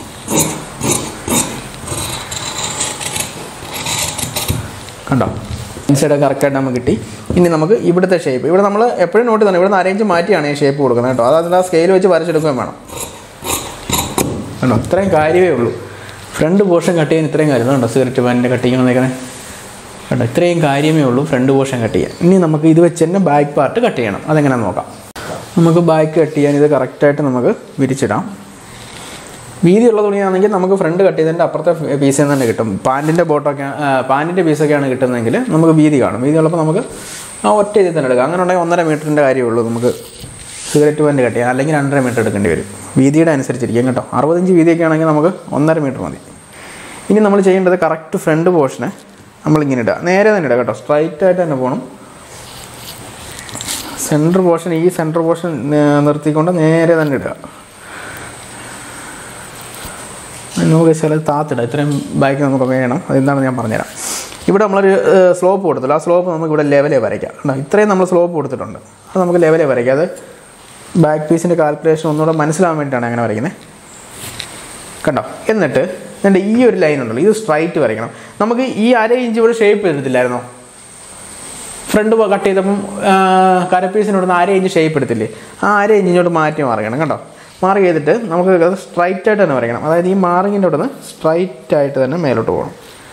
കണ്ടോ ഇൻസൈഡ് കറക്റ്റായിട്ട് നമുക്ക് കിട്ടി ഇനി നമുക്ക് ഇവിടുത്തെ ഷേപ്പ് ഇവിടെ നമ്മൾ എപ്പോഴും നോട്ട് തന്നെ ഇവിടെ നിന്ന് അരേഞ്ച് മാറ്റിയാണ് ഈ ഷേപ്പ് കൊടുക്കുന്നത് കേട്ടോ അത് അതിൻ്റെ ആ സ്കെയിൽ വെച്ച് വരച്ചെടുക്കുകയും വേണം കണ്ടോ ഇത്രയും കാര്യമേ ഉള്ളൂ ഫ്രണ്ട് പോർഷൻ കട്ട് ചെയ്യാൻ ഇത്രയും കാര്യം കണ്ടോ സിഗരറ്റ് പാനിൻ്റെ കട്ടിങ് വന്നേക്കണേ കണ്ടോ ഇത്രയും കാര്യമേ ഉള്ളൂ ഫ്രണ്ട് പോർഷൻ കട്ട് ചെയ്യാൻ ഇനി നമുക്ക് ഇത് വെച്ച് തന്നെ ബാക്ക് പാർട്ട് കട്ട് ചെയ്യണം അതെങ്ങനെയാണെന്ന് നോക്കാം നമുക്ക് ബാക്ക് കട്ട് ചെയ്യാൻ ഇത് കറക്റ്റായിട്ട് നമുക്ക് വിരിച്ചിടാം വീതിയുള്ള തുണിയാണെങ്കിൽ നമുക്ക് ഫ്രണ്ട് കട്ട് ചെയ്തതിൻ്റെ അപ്പുറത്തെ പീസിൽ നിന്ന് തന്നെ കിട്ടും പാൻറ്റിൻ്റെ ബോട്ടൊക്കെ പാൻറ്റിൻ്റെ പീസൊക്കെയാണ് കിട്ടുന്നതെങ്കിൽ നമുക്ക് വീതി കാണും വീതി ഉള്ളപ്പോൾ നമുക്ക് ആ ഒറ്റ ഇതിൽ തന്നെ എടുക്കാം അങ്ങനെ ഉണ്ടെങ്കിൽ ഒന്നര മീറ്ററിൻ്റെ കാര്യമുള്ളൂ നമുക്ക് സിഗരറ്റ് പാൻറ്റ് കട്ട് ചെയ്യാം അല്ലെങ്കിൽ രണ്ടര മീറ്റർ എടുക്കേണ്ടി വരും വീതിയുടെ അനുസരിച്ചിരിക്കും കേട്ടോ അറുപത്തഞ്ച് വീതിയൊക്കെ ആണെങ്കിൽ നമുക്ക് ഒന്നര മീറ്റർ മതി ഇനി നമ്മൾ ചെയ്യേണ്ടത് കറക്റ്റ് ഫ്രണ്ട് പോർഷന് നമ്മളിങ്ങനെ ഇടുക നേരെ തന്നെ ഇടുക കേട്ടോ സ്ട്രൈറ്റ് ആയിട്ട് തന്നെ പോകണം സെൻറ്റർ പോർഷൻ ഈ സെൻറ്റർ പോർഷൻ നിർത്തിക്കൊണ്ട് നേരെ തന്നെ ഇടുക നമുക്ക് ചില താത്തിടാം ഇത്രയും ബാക്ക് നമുക്ക് വേണം അതെന്താണെന്ന് ഞാൻ പറഞ്ഞുതരാം ഇവിടെ നമ്മളൊരു സ്ലോപ്പ് കൊടുത്തല്ലോ ആ സ്ലോപ്പ് നമുക്ക് ഇവിടെ ലെവലേ വരയ്ക്കാം കണ്ടോ ഇത്രയും നമ്മൾ സ്ലോപ്പ് കൊടുത്തിട്ടുണ്ട് അത് നമുക്ക് ലെവലേ വരയ്ക്കാം അത് ബാക്ക് പീസിൻ്റെ കാൽക്കുലേഷൻ ഒന്നുകൂടെ മനസ്സിലാവാൻ വേണ്ടിയിട്ടാണ് അങ്ങനെ വരയ്ക്കുന്നത് കണ്ടോ എന്നിട്ട് എന്നിട്ട് ഈ ഒരു ലൈൻ ഉണ്ടല്ലോ ഇത് സ്ട്രൈറ്റ് വരയ്ക്കണം നമുക്ക് ഈ അര ഇഞ്ച് ഇവിടെ ഷേപ്പ് എടുത്തില്ലായിരുന്നോ ഫ്രണ്ട് കട്ട് ചെയ്തപ്പം കരപ്പീസിനോട് അര ഇഞ്ച് ഷേപ്പ് എടുത്തില്ലേ ആ അര ഇഞ്ചിനോട് മാറ്റി മാറിക്കണം കണ്ടോ മാർക്ക് ചെയ്തിട്ട് നമുക്ക് അത് സ്ട്രൈറ്റ് ആയിട്ട് തന്നെ വരയ്ക്കണം അതായത് ഈ മാർക്കിൻ്റെ അവിടെ നിന്ന് സ്ട്രൈറ്റ് ആയിട്ട് തന്നെ മേലോട്ട് പോകണം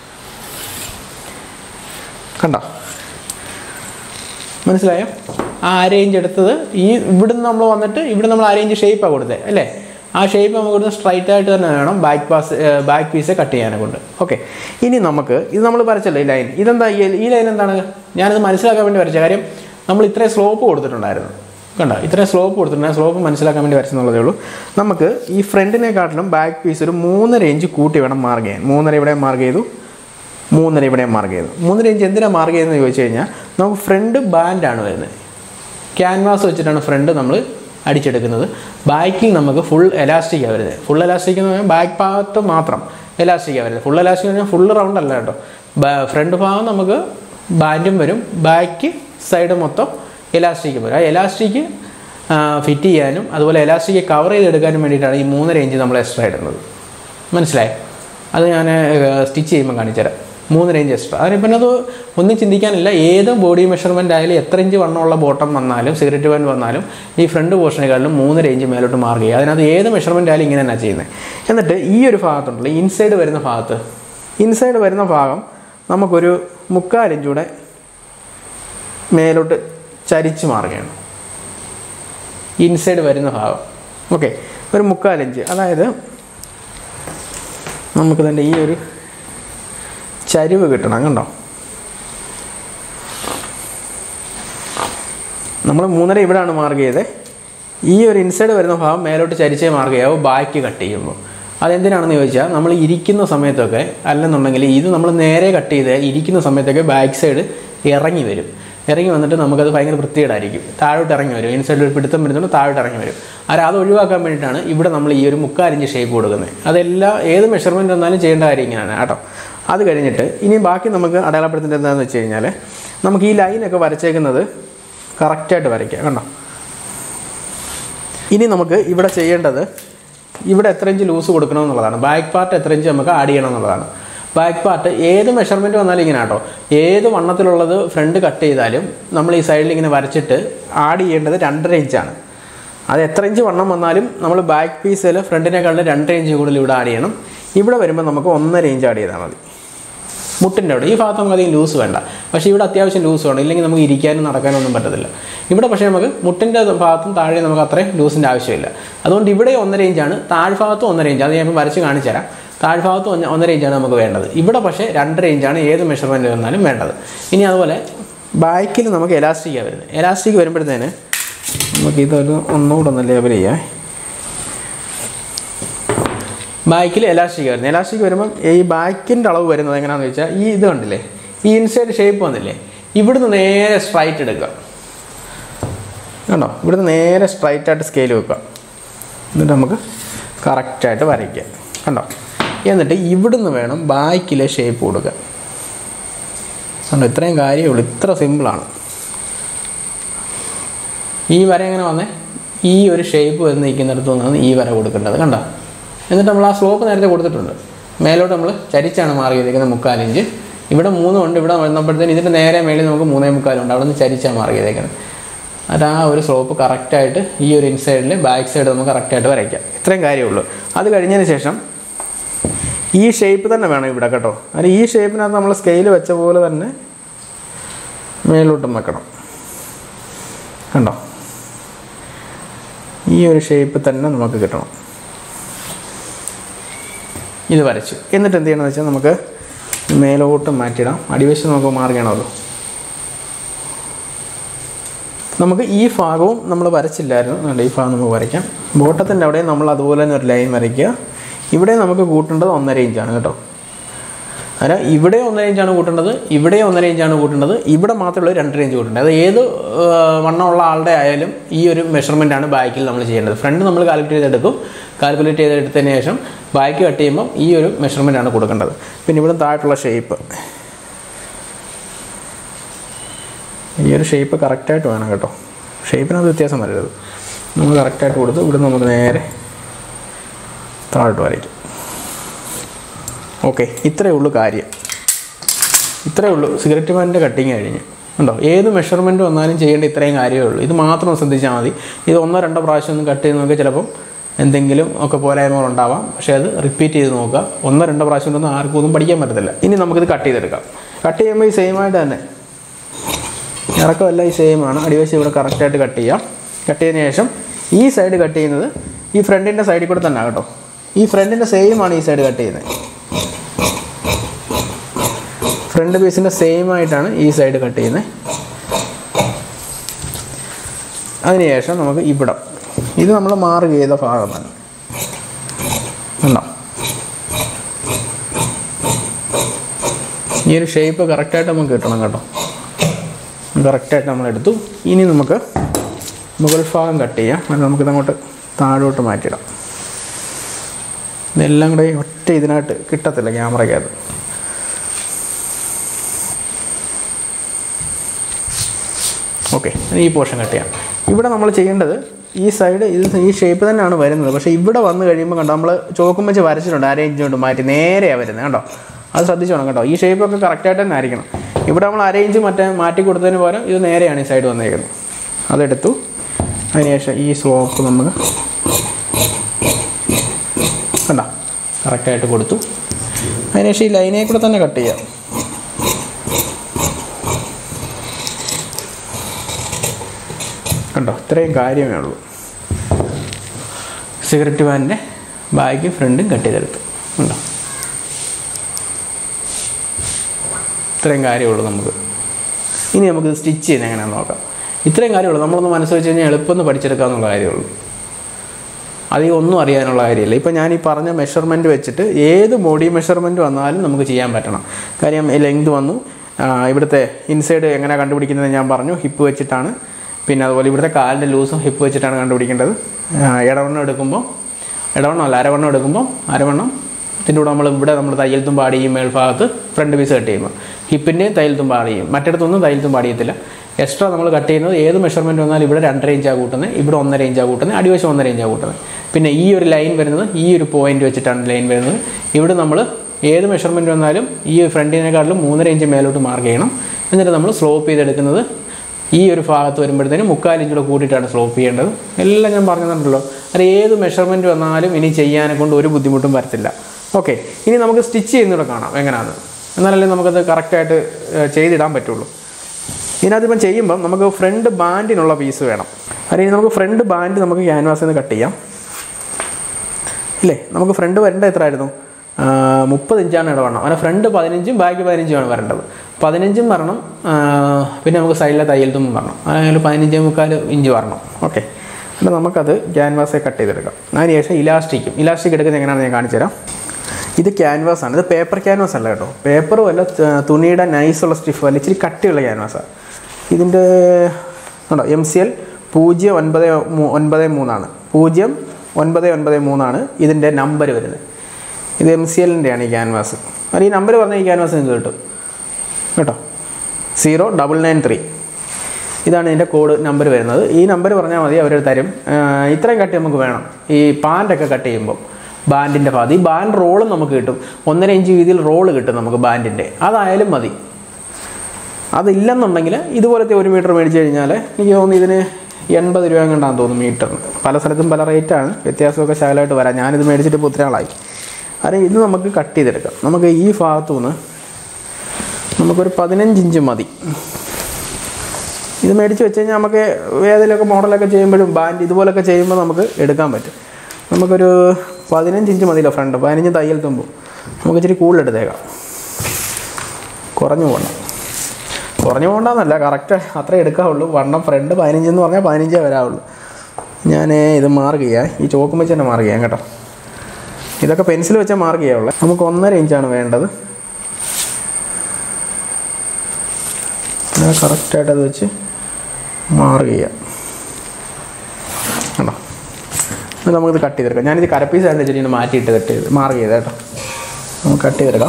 കണ്ടോ മനസ്സിലായോ ആ അരേഞ്ച് എടുത്തത് ഈ ഇവിടുന്ന് നമ്മൾ വന്നിട്ട് ഇവിടെ നമ്മൾ അരേഞ്ച് ഷേപ്പാണ് കൊടുത്തത് അല്ലേ ആ ഷേപ്പ് നമുക്ക് ഇവിടുന്ന് സ്ട്രൈറ്റ് ആയിട്ട് തന്നെ വേണം back pass back piece cut ചെയ്യാനെ കൊണ്ട് ഓക്കെ ഇനി നമുക്ക് ഇത് നമ്മൾ വരച്ചല്ലോ ഈ ലൈൻ ഇതെന്താ ഈ ഈ ലൈൻ എന്താണ് ഞാനത് മനസ്സിലാക്കാൻ വേണ്ടി വരച്ച കാര്യം നമ്മൾ ഇത്രയും സ്ലോപ്പ് കൊടുത്തിട്ടുണ്ടായിരുന്നു കണ്ടോ ഇത്രയും സ്ലോപ്പ് കൊടുത്തിട്ടുണ്ട് സ്ലോപ്പ് മനസ്സിലാക്കാൻ വേണ്ടി വരച്ചെന്നുള്ളതേ ഉള്ളൂ നമുക്ക് ഈ ഫ്രണ്ടിനെക്കാട്ടിലും ബാക്ക് പീസ് ഒരു മൂന്നര ഇഞ്ച് കൂട്ടി വേണം മാർക്ക് ചെയ്യാൻ മൂന്നര ഇവിടെ മാർക്ക് ചെയ്തു മൂന്നര ഇവിടെ മാർക്ക് ചെയ്തു മൂന്നര ഇഞ്ച് എന്തിനാണ് മാർക്ക് ചെയ്തതെന്ന് ചോദിച്ചു കഴിഞ്ഞാൽ നമുക്ക് ഫ്രണ്ട് ബാൻഡാണ് വരുന്നത് ക്യാൻവാസ് വെച്ചിട്ടാണ് ഫ്രണ്ട് നമ്മൾ അടിച്ചെടുക്കുന്നത് ബാക്കിൽ നമുക്ക് ഫുൾ എലാസ്റ്റിക്കാണ് വരുന്നത് ഫുൾ എലാസ്റ്റിക് എന്ന് പറഞ്ഞാൽ ബാക്ക് ഭാഗത്ത് മാത്രം എലാസ്റ്റിക്കാണ് വരുന്നത് ഫുൾ എലാസ്റ്റിക് എന്ന് പറഞ്ഞാൽ ഫുൾ റൗണ്ട് അല്ല കേട്ടോ ഫ്രണ്ട് ഭാഗം നമുക്ക് ബാൻഡും വരും ബാക്ക് സൈഡ് മൊത്തം എലാസ്റ്റിക്കും വരും ആ എലാസ്റ്റിക് ഫിറ്റ് ചെയ്യാനും അതുപോലെ എലാസ്റ്റിക് കവർ ചെയ്തെടുക്കാനും വേണ്ടിയിട്ടാണ് ഈ മൂന്നര ഇഞ്ച് നമ്മൾ എക്സ്ട്രാ ഇടുന്നത് മനസ്സിലായി അത് ഞാൻ സ്റ്റിച്ച് ചെയ്യുമ്പോൾ കാണിച്ചുതരാം മൂന്നര ഇഞ്ച് എക്സ്ട്രാ അതിന് പിന്നെ അത് ഒന്നും ചിന്തിക്കാനില്ല ഏത് ബോഡി മെഷർമെൻ്റ് ആയാലും എത്ര ഇഞ്ച് വണ്ണമുള്ള ബോട്ടം വന്നാലും സിഗരറ്റ് പാൻ വന്നാലും ഈ ഫ്രണ്ട് പോർഷനെക്കാളും മൂന്നര ഇഞ്ച് മേലോട്ട് മാർക്ക് ചെയ്യുക അതിനകത്ത് ഏത് മെഷർമെൻ്റ് ആയാലും ഇങ്ങനെ തന്നെ ചെയ്യുന്നത് എന്നിട്ട് ഈ ഒരു ഭാഗത്തുണ്ടല്ലോ ഇൻസൈഡ് വരുന്ന ഭാഗത്ത് ഇൻസൈഡ് വരുന്ന ഭാഗം നമുക്കൊരു മുക്കാൽ ഇഞ്ചൂടെ മേലോട്ട് ചരിച്ച് മാറുകയാണ് ഇൻസൈഡ് വരുന്ന ഭാഗം ഓക്കെ ഒരു മുക്കാൽ ഇഞ്ച് അതായത് നമുക്ക് തന്നെ ഈ ഒരു ചരിവ് കിട്ടണം കണ്ടോ നമ്മൾ മൂന്നര ഇവിടെയാണ് മാർക്ക് ചെയ്തത് ഈ ഒരു ഇൻസൈഡ് വരുന്ന ഭാഗം മേലോട്ട് ചരിച്ചേ മാർക്ക് ചെയ്യാവൂ ബാക്ക് കട്ട് ചെയ്യുമ്പോൾ അതെന്തിനാണെന്ന് ചോദിച്ചാൽ നമ്മൾ ഇരിക്കുന്ന സമയത്തൊക്കെ അല്ലെന്നുണ്ടെങ്കിൽ ഇത് നമ്മൾ നേരെ കട്ട് ചെയ്ത് ഇരിക്കുന്ന സമയത്തൊക്കെ ബാക്ക് സൈഡ് ഇറങ്ങി വരും ഇറങ്ങി വന്നിട്ട് നമുക്കത് ഭയങ്കര വൃത്തികേടായിരിക്കും താഴോട്ട് ഇറങ്ങി വരും ഇൻസൈഡിൽ ഒരു പിടുത്തം വരുന്നുണ്ട് താഴോട്ട് ഇറങ്ങി വരും അത് അത് ഒഴിവാക്കാൻ വേണ്ടിയിട്ടാണ് ഇവിടെ നമ്മൾ ഈ ഒരു മുക്കാലിഞ്ച് ഷേപ്പ് കൊടുക്കുന്നത് അതെല്ലാം ഏത് മെഷർമെൻറ്റ് വന്നാലും ചെയ്യേണ്ട കാര്യം ഇങ്ങനെയാണ് കേട്ടോ അത് കഴിഞ്ഞിട്ട് ഇനി ബാക്കി നമുക്ക് അടയാളപ്പെടുത്തേണ്ടത് എന്താണെന്ന് വെച്ച് കഴിഞ്ഞാൽ നമുക്ക് ഈ ലൈനൊക്കെ വരച്ചേക്കുന്നത് കറക്റ്റായിട്ട് വരയ്ക്കാം കണ്ടോ ഇനി നമുക്ക് ഇവിടെ ചെയ്യേണ്ടത് ഇവിടെ എത്ര ഇഞ്ച് ലൂസ് കൊടുക്കണമെന്നുള്ളതാണ് ബാക്ക് പാർട്ട് എത്ര ഇഞ്ച് നമുക്ക് ആഡ് ചെയ്യണം എന്നുള്ളതാണ് ബാക്ക് പാർട്ട് ഏത് മെഷർമെൻറ്റ് വന്നാലും ഇങ്ങനെ കേട്ടോ ഏത് വണ്ണത്തിലുള്ളത് ഫ്രണ്ട് കട്ട് ചെയ്താലും നമ്മൾ ഈ സൈഡിൽ ഇങ്ങനെ വരച്ചിട്ട് ആഡ് ചെയ്യേണ്ടത് രണ്ടര ഇഞ്ചാണ് അത് എത്ര ഇഞ്ച് വണ്ണം വന്നാലും നമ്മൾ ബാക്ക് പീസിൽ ഫ്രണ്ടിനേക്കാളും രണ്ടര ഇഞ്ച് കൂടുതൽ ഇവിടെ ആഡ് ചെയ്യണം ഇവിടെ വരുമ്പോൾ നമുക്ക് ഒന്നര ഇഞ്ച് ആഡ് ചെയ്താൽ മതി മുട്ടിൻ്റെ അവിടെ ഈ ഭാഗത്ത് നമുക്ക് അധികം ലൂസ് വേണ്ട പക്ഷേ ഇവിടെ അത്യാവശ്യം ലൂസ് വേണം ഇല്ലെങ്കിൽ നമുക്ക് ഇരിക്കാനും നടക്കാനും ഒന്നും പറ്റത്തില്ല ഇവിടെ പക്ഷേ നമുക്ക് മുട്ടിൻ്റെ ഭാഗത്തും താഴെ നമുക്ക് അത്രയും ലൂസിൻ്റെ ആവശ്യമില്ല അതുകൊണ്ട് ഇവിടെ ഒന്നര ഇഞ്ചാണ് താഴ്ഭാഗത്തും ഒന്നര ഇഞ്ച് അത് ഞാൻ ഇപ്പോൾ വരച്ച് കാണിച്ചു തരാം താഴ്ഭാഗത്തും ഒന്ന് ഒന്നര ഇഞ്ചാണ് നമുക്ക് വേണ്ടത് ഇവിടെ പക്ഷേ രണ്ടര ഇഞ്ചാണ് ഏത് മെഷർമെൻറ്റ് വന്നാലും വേണ്ടത് ഇനി അതുപോലെ ബാക്കിൽ നമുക്ക് എലാസ്റ്റിക്കാണ് വരുന്നത് എലാസ്റ്റിക് വരുമ്പോഴത്തേന് നമുക്ക് ഇതൊരു ഒന്നുകൂടെ ഒന്ന് ലേബൽ ചെയ്യാം ബാക്കിൽ എലാസ്റ്റിക് വരുന്നത് എലാസ്റ്റിക് വരുമ്പം ഈ ബാക്കിൻ്റെ അളവ് വരുന്നത് എങ്ങനെയാണെന്ന് വെച്ചാൽ ഈ ഇത് കണ്ടില്ലേ ഈ ഇൻസൈഡ് ഷേപ്പ് വന്നില്ലേ ഇവിടുന്ന് നേരെ സ്ട്രൈറ്റ് എടുക്കുക കണ്ടോ ഇവിടുന്ന് നേരെ സ്ട്രൈറ്റ് ആയിട്ട് സ്കെയിൽ വെക്കുക എന്നിട്ട് നമുക്ക് കറക്റ്റായിട്ട് വരയ്ക്കുക കണ്ടോ എന്നിട്ട് ഇവിടുന്ന് വേണം ബാക്കിലെ ഷേപ്പ് കൊടുക്കുക കണ്ടോ ഇത്രയും കാര്യമേ ഉള്ളൂ ഇത്ര സിമ്പിളാണ് ഈ വര എങ്ങനെ വന്നേ ഈ ഒരു ഷേപ്പ് വന്ന് നിൽക്കുന്നിടത്ത് നിന്നാണ് ഈ വര കൊടുക്കേണ്ടത് കണ്ടോ എന്നിട്ട് നമ്മൾ ആ സ്ലോപ്പ് നേരത്തെ കൊടുത്തിട്ടുണ്ട് മേലോട്ട് നമ്മൾ ചരിച്ചാണ് മാറി ചെയ്തേക്കുന്നത് മുക്കാലിഞ്ച് ഇവിടെ മൂന്നും ഉണ്ട് ഇവിടെ വന്നപ്പോഴത്തേന് ഇതിൻ്റെ നേരെ മേളിൽ നമുക്ക് മൂന്നേ മുക്കാലുണ്ട് അവിടെ നിന്ന് ചരിച്ചാണ് മാറി ചെയ്തേക്കുന്നത് അത് ആ ഒരു സ്ലോപ്പ് കറക്റ്റായിട്ട് ഈ ഒരു ഇൻസൈഡിൽ ബാക്ക് സൈഡ് നമുക്ക് കറക്റ്റായിട്ട് വരയ്ക്കാം ഇത്രയും കാര്യമുള്ളൂ അത് കഴിഞ്ഞതിന് ശേഷം ഈ ഷേപ്പ് തന്നെ വേണം ഇവിടെ കേട്ടോ അതിന് ഈ ഷേപ്പിനകത്ത് നമ്മൾ സ്കെയിൽ വെച്ച പോലെ തന്നെ മേലോട്ടും വെക്കണം കണ്ടോ ഈ ഒരു ഷേപ്പ് തന്നെ നമുക്ക് കിട്ടണം ഇത് വരച്ചു എന്നിട്ട് എന്ത് ചെയ്യണമെന്ന് വെച്ചാൽ നമുക്ക് മേലോട്ട് മാറ്റിയിടാം അടിവശം നമുക്ക് മാറുകയാണല്ലോ നമുക്ക് ഈ ഭാഗവും നമ്മൾ വരച്ചില്ലായിരുന്നു അതുകൊണ്ട് ഈ ഭാഗം നമുക്ക് വരയ്ക്കാം ബോട്ടത്തിൻ്റെ അവിടെ നമ്മൾ അതുപോലെ തന്നെ ഒരു ലൈൻ വരയ്ക്കുക ഇവിടെ നമുക്ക് കൂട്ടേണ്ടത് ഒന്നര ഇഞ്ചാണ് കേട്ടോ അല്ല ഇവിടെ ഒന്നര ഇഞ്ചാണ് കൂട്ടേണ്ടത് ഇവിടെ ഒന്നര ഇഞ്ചാണ് കൂട്ടേണ്ടത് ഇവിടെ മാത്രമേ രണ്ടര ഇഞ്ച് കൂട്ടേണ്ടത് അത് ഏത് ആ, വണ്ണമുള്ള ആളുടെ ആയാലും ഈ ഒരു മെഷർമെൻ്റ് ആണ് ബാക്കിൽ നമ്മൾ ചെയ്യേണ്ടത് ഫ്രണ്ട് നമ്മൾ കാൽക്കുലേറ്റ് ചെയ്തെടുക്കും കാൽക്കുലേറ്റ് ചെയ്തെടുത്തതിന് ശേഷം ബാക്ക് കട്ട് ചെയ്യുമ്പോൾ ഈ ഒരു മെഷർമെൻ്റ് ആണ് കൊടുക്കേണ്ടത് പിന്നെ ഇവിടെ താഴെയുള്ള ഷേപ്പ് ഈ ഒരു ഷേപ്പ് കറക്റ്റായിട്ട് വേണം കേട്ടോ ഷേപ്പിനകത്ത് വ്യത്യാസം വരരുത് നമ്മൾ കറക്റ്റായിട്ട് കൊടുത്ത് ഇവിടെ നമുക്ക് നേരെ താഴോട്ട് വരയ്ക്കും ഓക്കെ ഇത്രയേ ഉള്ളൂ കാര്യം ഇത്രയേ ഉള്ളൂ സിഗരറ്റ് പാനിൻ്റെ കട്ടിങ് കഴിഞ്ഞ് ഉണ്ടോ ഏത് മെഷർമെൻറ്റ് വന്നാലും ചെയ്യേണ്ട ഇത്രയും കാര്യമേ ഉള്ളൂ ഇത് മാത്രം ശ്രദ്ധിച്ചാൽ മതി ഇത് ഒന്നോ രണ്ടോ പ്രാവശ്യം ഒന്നും കട്ട് ചെയ്ത് നോക്കിയാൽ ചിലപ്പം എന്തെങ്കിലും ഒക്കെ പോരായ്മകൾ ഉണ്ടാവാം പക്ഷേ അത് റിപ്പീറ്റ് ചെയ്ത് നോക്കുക ഒന്നോ രണ്ടോ പ്രാവശ്യം കൊണ്ടൊന്നും ആർക്കും ഒന്നും പഠിക്കാൻ പറ്റത്തില്ല ഇനി നമുക്കിത് കട്ട് ചെയ്തെടുക്കാം കട്ട് ചെയ്യുമ്പോൾ ഈ സെയിം ആയിട്ട് തന്നെ ഇറക്കമെല്ലാം ഈ സെയിം ആണ് അടിവശം ഇവിടെ കറക്റ്റായിട്ട് കട്ട് ചെയ്യാം കട്ട് ചെയ്തതിന് ശേഷം ഈ സൈഡ് കട്ട് ചെയ്യുന്നത് ഈ ഫ്രണ്ടിൻ്റെ സൈഡിൽ കൂടെ തന്നെ കേട്ടോ ഈ ഫ്രണ്ടിൻ്റെ സെയിം ആണ് ഈ സൈഡ് കട്ട് ചെയ്യുന്നത് ഫ്രണ്ട് പീസിൻ്റെ സെയിം ആയിട്ടാണ് ഈ സൈഡ് കട്ട് ചെയ്യുന്നത് അതിനുശേഷം നമുക്ക് ഇവിടം ഇത് നമ്മൾ മാർക്ക് ചെയ്ത ഭാഗമാണ് ഉണ്ടോ ഈ ഒരു ഷേപ്പ് കറക്റ്റായിട്ട് നമുക്ക് കിട്ടണം കേട്ടോ കറക്റ്റായിട്ട് നമ്മൾ എടുത്തു ഇനി നമുക്ക് മുകൾ ഭാഗം കട്ട് ചെയ്യാം അത് നമുക്കിത് അങ്ങോട്ട് താഴോട്ട് മാറ്റിയിടാം ഇതെല്ലാം കൂടെ ഒറ്റ ഇതിനായിട്ട് കിട്ടത്തില്ല ക്യാമറയ്ക്കകത്ത് ഓക്കെ ഈ പോർഷൻ കട്ട് ചെയ്യാം ഇവിടെ നമ്മൾ ചെയ്യേണ്ടത് ഈ സൈഡ് ഇത് ഈ ഷേപ്പ് തന്നെയാണ് വരുന്നത് പക്ഷേ ഇവിടെ വന്നു കഴിയുമ്പോൾ കണ്ടോ നമ്മൾ ചോക്കും വെച്ച് വരച്ചിട്ടുണ്ട് അരയിഞ്ച് കൊണ്ട് മാറ്റി നേരെയാണ് വരുന്നത് കേട്ടോ അത് ശ്രദ്ധിച്ചോണം കേട്ടോ ഈ ഷേപ്പൊക്കെ കറക്റ്റായിട്ട് തന്നെ ആയിരിക്കണം ഇവിടെ നമ്മൾ അരയിഞ്ച് മറ്റേ മാറ്റി കൊടുത്തതിന് പകരം ഇത് നേരെയാണ് ഈ സൈഡ് വന്നേക്കുന്നത് അതെടുത്തു അതിനുശേഷം ഈ സ്ലോപ്പ് നമ്മൾ കണ്ടോ കറക്റ്റായിട്ട് കൊടുത്തു അതിനുശേഷം ഈ ലൈനെ കൂടെ തന്നെ കട്ട് ചെയ്യാം കണ്ടോ ഇത്രയും കാര്യമേ ഉള്ളൂ സിഗരറ്റ് പാനിൻ്റെ ബാക്ക് ഫ്രണ്ടും കട്ട് ചെയ്തെടുത്തു ഉണ്ടോ ഇത്രയും കാര്യമുള്ളൂ നമുക്ക് ഇനി നമുക്ക് സ്റ്റിച്ച് ചെയ്യുന്നത് എങ്ങനെയാണെന്ന് നോക്കാം ഇത്രയും കാര്യമുള്ളൂ നമ്മളൊന്ന് മനസ്സ് വെച്ച് കഴിഞ്ഞാൽ എളുപ്പമൊന്ന് പഠിച്ചെടുക്കാമെന്നുള്ള കാര്യമുള്ളൂ അധികം ഒന്നും അറിയാനുള്ള കാര്യമില്ല ഇപ്പം ഞാൻ ഈ പറഞ്ഞ മെഷർമെൻറ്റ് വെച്ചിട്ട് ഏത് ബോഡി മെഷർമെൻറ്റ് വന്നാലും നമുക്ക് ചെയ്യാൻ പറ്റണം കാര്യം ലെങ്ത് വന്നു ആ, ഇവിടുത്തെ ഇൻസൈഡ് എങ്ങനെ കണ്ടുപിടിക്കുന്നത് ഞാൻ പറഞ്ഞു ഹിപ്പ് വെച്ചിട്ടാണ് പിന്നെ അതുപോലെ ഇവിടുത്തെ കാലിൻ്റെ ലൂസും ഹിപ്പ് വെച്ചിട്ടാണ് കണ്ടുപിടിക്കേണ്ടത് ആ, ഇടവണ്ണം എടുക്കുമ്പോൾ ഇടവണ്ണം അല്ല അരവണ്ണം എടുക്കുമ്പോൾ അരവണ്ണം ഇതിൻ്റെ കൂടെ നമ്മൾ ഇവിടെ നമ്മൾ തയ്യൽ തുമ്പാടി ചെയ്യും മേൽഭാഗത്ത് ഫ്രണ്ട് പീസ് കട്ട് ചെയ്യുമ്പോൾ ഹിപ്പിൻ്റെയും തയ്യൽ തുമ്പാടി ചെയ്യും മറ്റിടത്തൊന്നും തയ്യൽ തുമ്പാടി ചെയ്യത്തില്ല എക്സ്ട്രാ നമ്മൾ കട്ട് ചെയ്യുന്നത് ഏത് മെഷർമെൻറ്റ് വന്നാലും ഇവിടെ രണ്ടര ഇഞ്ചാണ് കൂട്ടുന്നത് ഇവിടെ ഒന്നര ഇഞ്ചാണ് കൂട്ടുന്നത് അടിവശം ഒന്നര ഇഞ്ചാണ് കൂട്ടുന്നത് പിന്നെ ഈ ഒരു ലൈൻ വരുന്നത് ഈ ഒരു പോയിന്റ് വെച്ചിട്ടാണ് ലൈൻ വരുന്നത് ഇവിടെ നമ്മൾ ഏത് മെഷർമെൻറ്റ് വന്നാലും ഈ ഫ്രണ്ടിനെക്കാട്ടിലും മൂന്നര ഇഞ്ച് മേലോട്ട് മാർക്ക് ചെയ്യണം എന്നിട്ട് നമ്മൾ സ്ലോപ്പ് ചെയ്തെടുക്കുന്നത് ഈ ഒരു ഭാഗത്ത് വരുമ്പോഴത്തേനും മുക്കാൽ ഇഞ്ചൂടെ കൂട്ടിയിട്ടാണ് സ്ലോപ്പ് ചെയ്യേണ്ടത് എല്ലാം ഞാൻ പറഞ്ഞു തന്നിട്ടുള്ളൂ അത് ഏത് മെഷർമെൻറ്റ് വന്നാലും ഇനി ചെയ്യാനെ കൊണ്ട് ഒരു ബുദ്ധിമുട്ടും വരത്തില്ല ഓക്കെ ഇനി നമുക്ക് സ്റ്റിച്ച് ചെയ്യുന്നൂടെ കാണാം എങ്ങനെയാണ് എന്നാലല്ലേ നമുക്കത് കറക്റ്റായിട്ട് ഏഹ്, ചെയ്തിടാൻ പറ്റുള്ളൂ ഇതിനകത്ത് ഇപ്പം ചെയ്യുമ്പം നമുക്ക് ഫ്രണ്ട് ബാൻഡിനുള്ള പീസ് വേണം അല്ലെങ്കിൽ നമുക്ക് ഫ്രണ്ട് ബാൻഡ് നമുക്ക് ക്യാൻവാസിൽ നിന്ന് കട്ട് ചെയ്യാം ഇല്ലേ നമുക്ക് ഫ്രണ്ട് വരേണ്ട എത്ര ആയിരുന്നു മുപ്പത് ഇഞ്ചാണ് ഇടവണ്ണം അങ്ങനെ ഫ്രണ്ട് പതിനഞ്ചും ബാക്ക് പതിനഞ്ചുമാണ് വരേണ്ടത് പതിനഞ്ചും വരണം ആ, പിന്നെ നമുക്ക് സൈഡിലെ തയ്യൽ തുമ്പും വരണം അങ്ങനെ പതിനഞ്ചേ മുക്കാൽ ഇഞ്ച് വരണം ഓക്കെ അപ്പോൾ നമുക്കത് ക്യാൻവാസെ കട്ട് ചെയ്തെടുക്കാം അതിനുശേഷം ഇലാസ്റ്റിക്കും ഇലാസ്റ്റിക് എടുക്കുന്നത് എങ്ങനെയാണെന്ന് ഞാൻ കാണിച്ചു തരാം ഇത് ക്യാൻവാസ് ആണ് ഇത് പേപ്പർ ക്യാൻവാസ് അല്ല കേട്ടോ പേപ്പറും അല്ല ത- തുണിയുടെ നൈസുള്ള സ്റ്റിഫ് അല്ല ഇച്ചിരി കട്ടിയുള്ള ക്യാൻവാസാണ് ഇതിൻ്റെ ഉണ്ടോ എം സി എൽ പൂജ്യം ഒൻപത് മൂ- ഒൻപത് മൂന്നാണ് പൂജ്യം ഒൻപത് ഒൻപത് മൂന്നാണ് ഇതിൻ്റെ നമ്പർ വരുന്നത് ഇത് എം സി എല്ലിൻ്റെയാണ് ഈ ക്യാൻവാസ് അത് ഈ നമ്പർ പറഞ്ഞാൽ ഈ ക്യാൻവാസ് നിങ്ങൾക്ക് കിട്ടും കേട്ടോ സീറോ ഡബിൾ നയൻ ത്രീ ഇതാണ് ഇതിൻ്റെ കോഡ് നമ്പർ വരുന്നത് ഈ നമ്പർ പറഞ്ഞാൽ മതി അവർ തരും ആ, ഇത്രയും കട്ട് നമുക്ക് വേണം ഈ പാൻറ്റൊക്കെ കട്ട് ചെയ്യുമ്പോൾ ബാൻഡിൻ്റെ ഭാഗത്ത് ഈ ബാൻഡ് റോളും നമുക്ക് കിട്ടും ഒന്നര ഇഞ്ച് വീതിയിൽ റോള് കിട്ടും നമുക്ക് ബാൻഡിൻ്റെ അതായാലും മതി അതില്ലെന്നുണ്ടെങ്കിൽ ഇതുപോലത്തെ ഒരു മീറ്റർ മേടിച്ച് കഴിഞ്ഞാൽ എനിക്ക് തോന്നുന്നു ഇതിന് എൺപത് രൂപ കണ്ടാന്ന് തോന്നുന്നു മീറ്ററിന് പല സ്ഥലത്തും പല റേറ്റാണ് വ്യത്യാസമൊക്കെ ശകലമായിട്ട് വരാം ഞാനിത് മേടിച്ചിട്ട് ഇപ്പോൾ ഒത്തിരി നാളായി കാരണം ഇത് നമുക്ക് കട്ട് ചെയ്തെടുക്കാം നമുക്ക് ഈ ഭാഗത്തു നിന്ന് നമുക്കൊരു പതിനഞ്ച് ഇഞ്ച് മതി ഇത് മേടിച്ച് വെച്ച് കഴിഞ്ഞാൽ നമുക്ക് ഏതെങ്കിലുമൊക്കെ മോഡലൊക്കെ ചെയ്യുമ്പോഴും ബാൻഡ് ഇതുപോലൊക്കെ ചെയ്യുമ്പോൾ നമുക്ക് എടുക്കാൻ പറ്റും നമുക്കൊരു പതിനഞ്ച് ഇഞ്ച് മതിയല്ലോ ഫ്രണ്ട് പതിനഞ്ച് തയ്യൽ തുമ്പും നമുക്ക് ഇച്ചിരി കൂടുതലെടുത്തേക്കാം കുറഞ്ഞു പോകണം കുറഞ്ഞു പോകണ്ടെന്നല്ല കറക്റ്റ് അത്രേ എടുക്കാവുള്ളൂ വണ്ണം ഫ്രണ്ട് പതിനഞ്ച് എന്ന് പറഞ്ഞാൽ പതിനഞ്ചേ വരാവുള്ളൂ ഞാൻ ഇത് മാർക്ക് ചെയ്യാം ഈ ചോക്കും വെച്ച് തന്നെ മാർക്ക് ചെയ്യാം കേട്ടോ ഇതൊക്കെ പെൻസിൽ വെച്ചാൽ മാർക്ക് ചെയ്യാവുള്ളൂ നമുക്ക് ഒന്നര ഇഞ്ചാണ് വേണ്ടത് കറക്റ്റായിട്ട് അത് വെച്ച് മാർക്ക് ചെയ്യാം കേട്ടോ ഇത് നമുക്കിത് കട്ട് ചെയ്തെടുക്കാം ഞാനിത് കരപ്പീസ് ആയിട്ട് വെച്ചിട്ട് മാറ്റിയിട്ട് കട്ട് ചെയ്ത് മാർക്ക് ചെയ്ത് കേട്ടോ നമുക്ക് കട്ട് ചെയ്തെടുക്കാം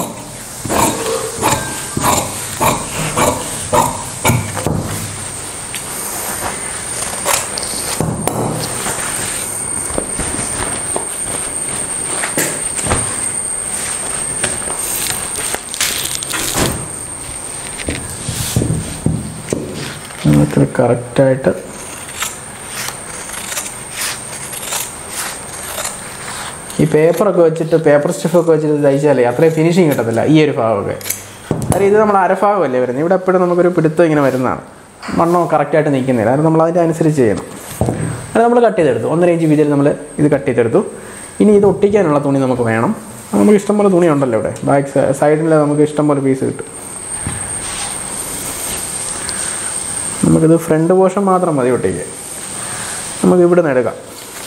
നമുക്ക് കറക്റ്റായിട്ട് ഈ പേപ്പറൊക്കെ വെച്ചിട്ട് പേപ്പർ സ്റ്റിഫൊക്കെ വെച്ചിട്ട് തയ്ച്ചാലേ അത്രയും ഫിനിഷിങ് കിട്ടത്തില്ല ഈ ഒരു ഭാഗമൊക്കെ കാരണം ഇത് നമ്മൾ അരഭാഗമല്ലേ വരുന്നത് ഇവിടെ എപ്പോഴും നമുക്കൊരു പിടുത്തം ഇങ്ങനെ വരുന്നതാണ് മണ്ണോ കറക്റ്റായിട്ട് നിൽക്കുന്നില്ല കാരണം നമ്മൾ അതിൻ്റെ അനുസരിച്ച് ചെയ്യണം അത് നമ്മൾ കട്ട് ചെയ്തെടുത്തു ഒന്നര ഇഞ്ച് വീതിയിൽ നമ്മൾ ഇത് കട്ട് ചെയ്തെടുത്തു ഇനി ഇത് ഒട്ടിക്കാനുള്ള തുണി നമുക്ക് വേണം നമുക്ക് ഇഷ്ടംപോലെ തുണി ഉണ്ടല്ലോ ഇവിടെ ബാക്ക് സൈഡിൽ നമുക്ക് ഇഷ്ടംപോലെ പീസ് കിട്ടും നമുക്കിത് ഫ്രണ്ട് പോർഷൻ മാത്രം മതി ഒട്ടിക്ക് നമുക്ക് ഇവിടെ നിന്ന് എടുക്കാം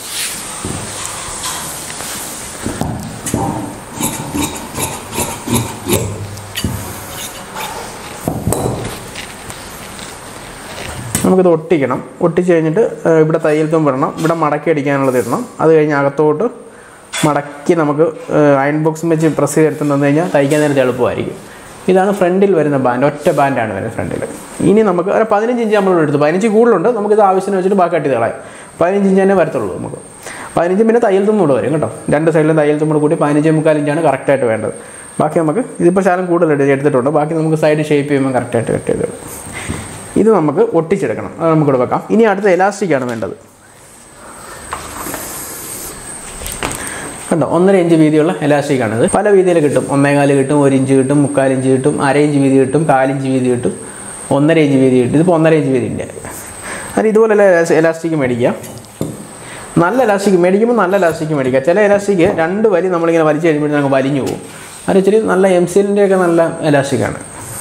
നമുക്കിത് ഒട്ടിക്കണം ഒട്ടിച്ച് കഴിഞ്ഞിട്ട് ഏഹ്, ഇവിടെ തയ്യൽ തുമ്പ് ഇടണം ഇവിടെ മടക്കി അടിക്കാനുള്ളത് ഇടണം അത് കഴിഞ്ഞ് അകത്തോട്ട് മടക്കി നമുക്ക് ഏഹ്, അയൺ ബോക്സും വെച്ച് പ്രസ് ചെയ്തെടുത്ത് തന്നു കഴിഞ്ഞാൽ തയ്ക്കാൻ നേരത്തെ എളുപ്പമായിരിക്കും ഇതാണ് ഫ്രണ്ടിൽ വരുന്ന ബാൻഡ് ഒറ്റ ബാൻഡാണ് വരുന്നത് ഫ്രണ്ടിൽ ഇനി നമുക്ക് ഒരു പതിനഞ്ച് ഇഞ്ച് നമ്മൾ എടുത്തു പതിനഞ്ച് കൂടുതലുണ്ട് നമുക്കിത് ആവശ്യത്തിന് വെച്ചിട്ട് ബാക്കി കട്ടി കളയാം പതിനഞ്ച് ഇഞ്ച് തന്നെ വരത്തുള്ളൂ നമുക്ക് പതിനഞ്ച് പിന്നെ തയ്യൽ തുമ്പ് കൂടെ വരും കേട്ടോ രണ്ട് സൈഡിലും തയ്യൽ തുമ്പ് കൂടി പതിനഞ്ച് മുക്കാൽ ഇഞ്ചാണ് കറക്റ്റായിട്ട് വേണ്ടത് ബാക്കി നമുക്ക് ഇതിപ്പോൾ ശാലം കൂടുതൽ എടുത്ത് എടുത്തിട്ടുണ്ട് ബാക്കി നമുക്ക് സൈഡ് ഷേപ്പ് ചെയ്യുമ്പോൾ കറക്റ്റായിട്ട് കട്ട് ചെയ്ത് ഇത് നമുക്ക് ഒട്ടിച്ചെടുക്കണം അത് നമുക്കിവിടെ വെക്കാം ഇനി അടുത്ത എലാസ്റ്റിക്കാണ് വേണ്ടത് കണ്ടോ ഒന്നര ഇഞ്ച് വീതിയുള്ള എലാസ്റ്റിക് ഇത് പല വീതിയിൽ കിട്ടും ഒന്നേകാല് കിട്ടും ഒരു ഇഞ്ച് കിട്ടും മുക്കാൽ ഇഞ്ച് കിട്ടും അര ഇഞ്ച് വീതി കിട്ടും കാലിഞ്ച് വീതി കിട്ടും ഒന്നര ഇഞ്ച് വീതി കിട്ടും ഇതിപ്പോൾ ഒന്നര ഇഞ്ച് വീതി ഉണ്ട് അത് ഇതുപോലെ എലാസ്റ്റിക് മേടിക്കുക നല്ല എലാസ്റ്റിക് മേടിക്കുമ്പോൾ നല്ല എലാസ്റ്റിക് മേടിക്കുക ചില എലാസ്റ്റിക് രണ്ട് വരി നമ്മളിങ്ങനെ വലിച്ചു കഴിയുമ്പോഴത്തേക്ക് വലിഞ്ഞു പോകും അത് ഇച്ചിരി നല്ല എം സി എല്ലിൻ്റെയൊക്കെ നല്ല എലാസ്റ്റിക്കാണ്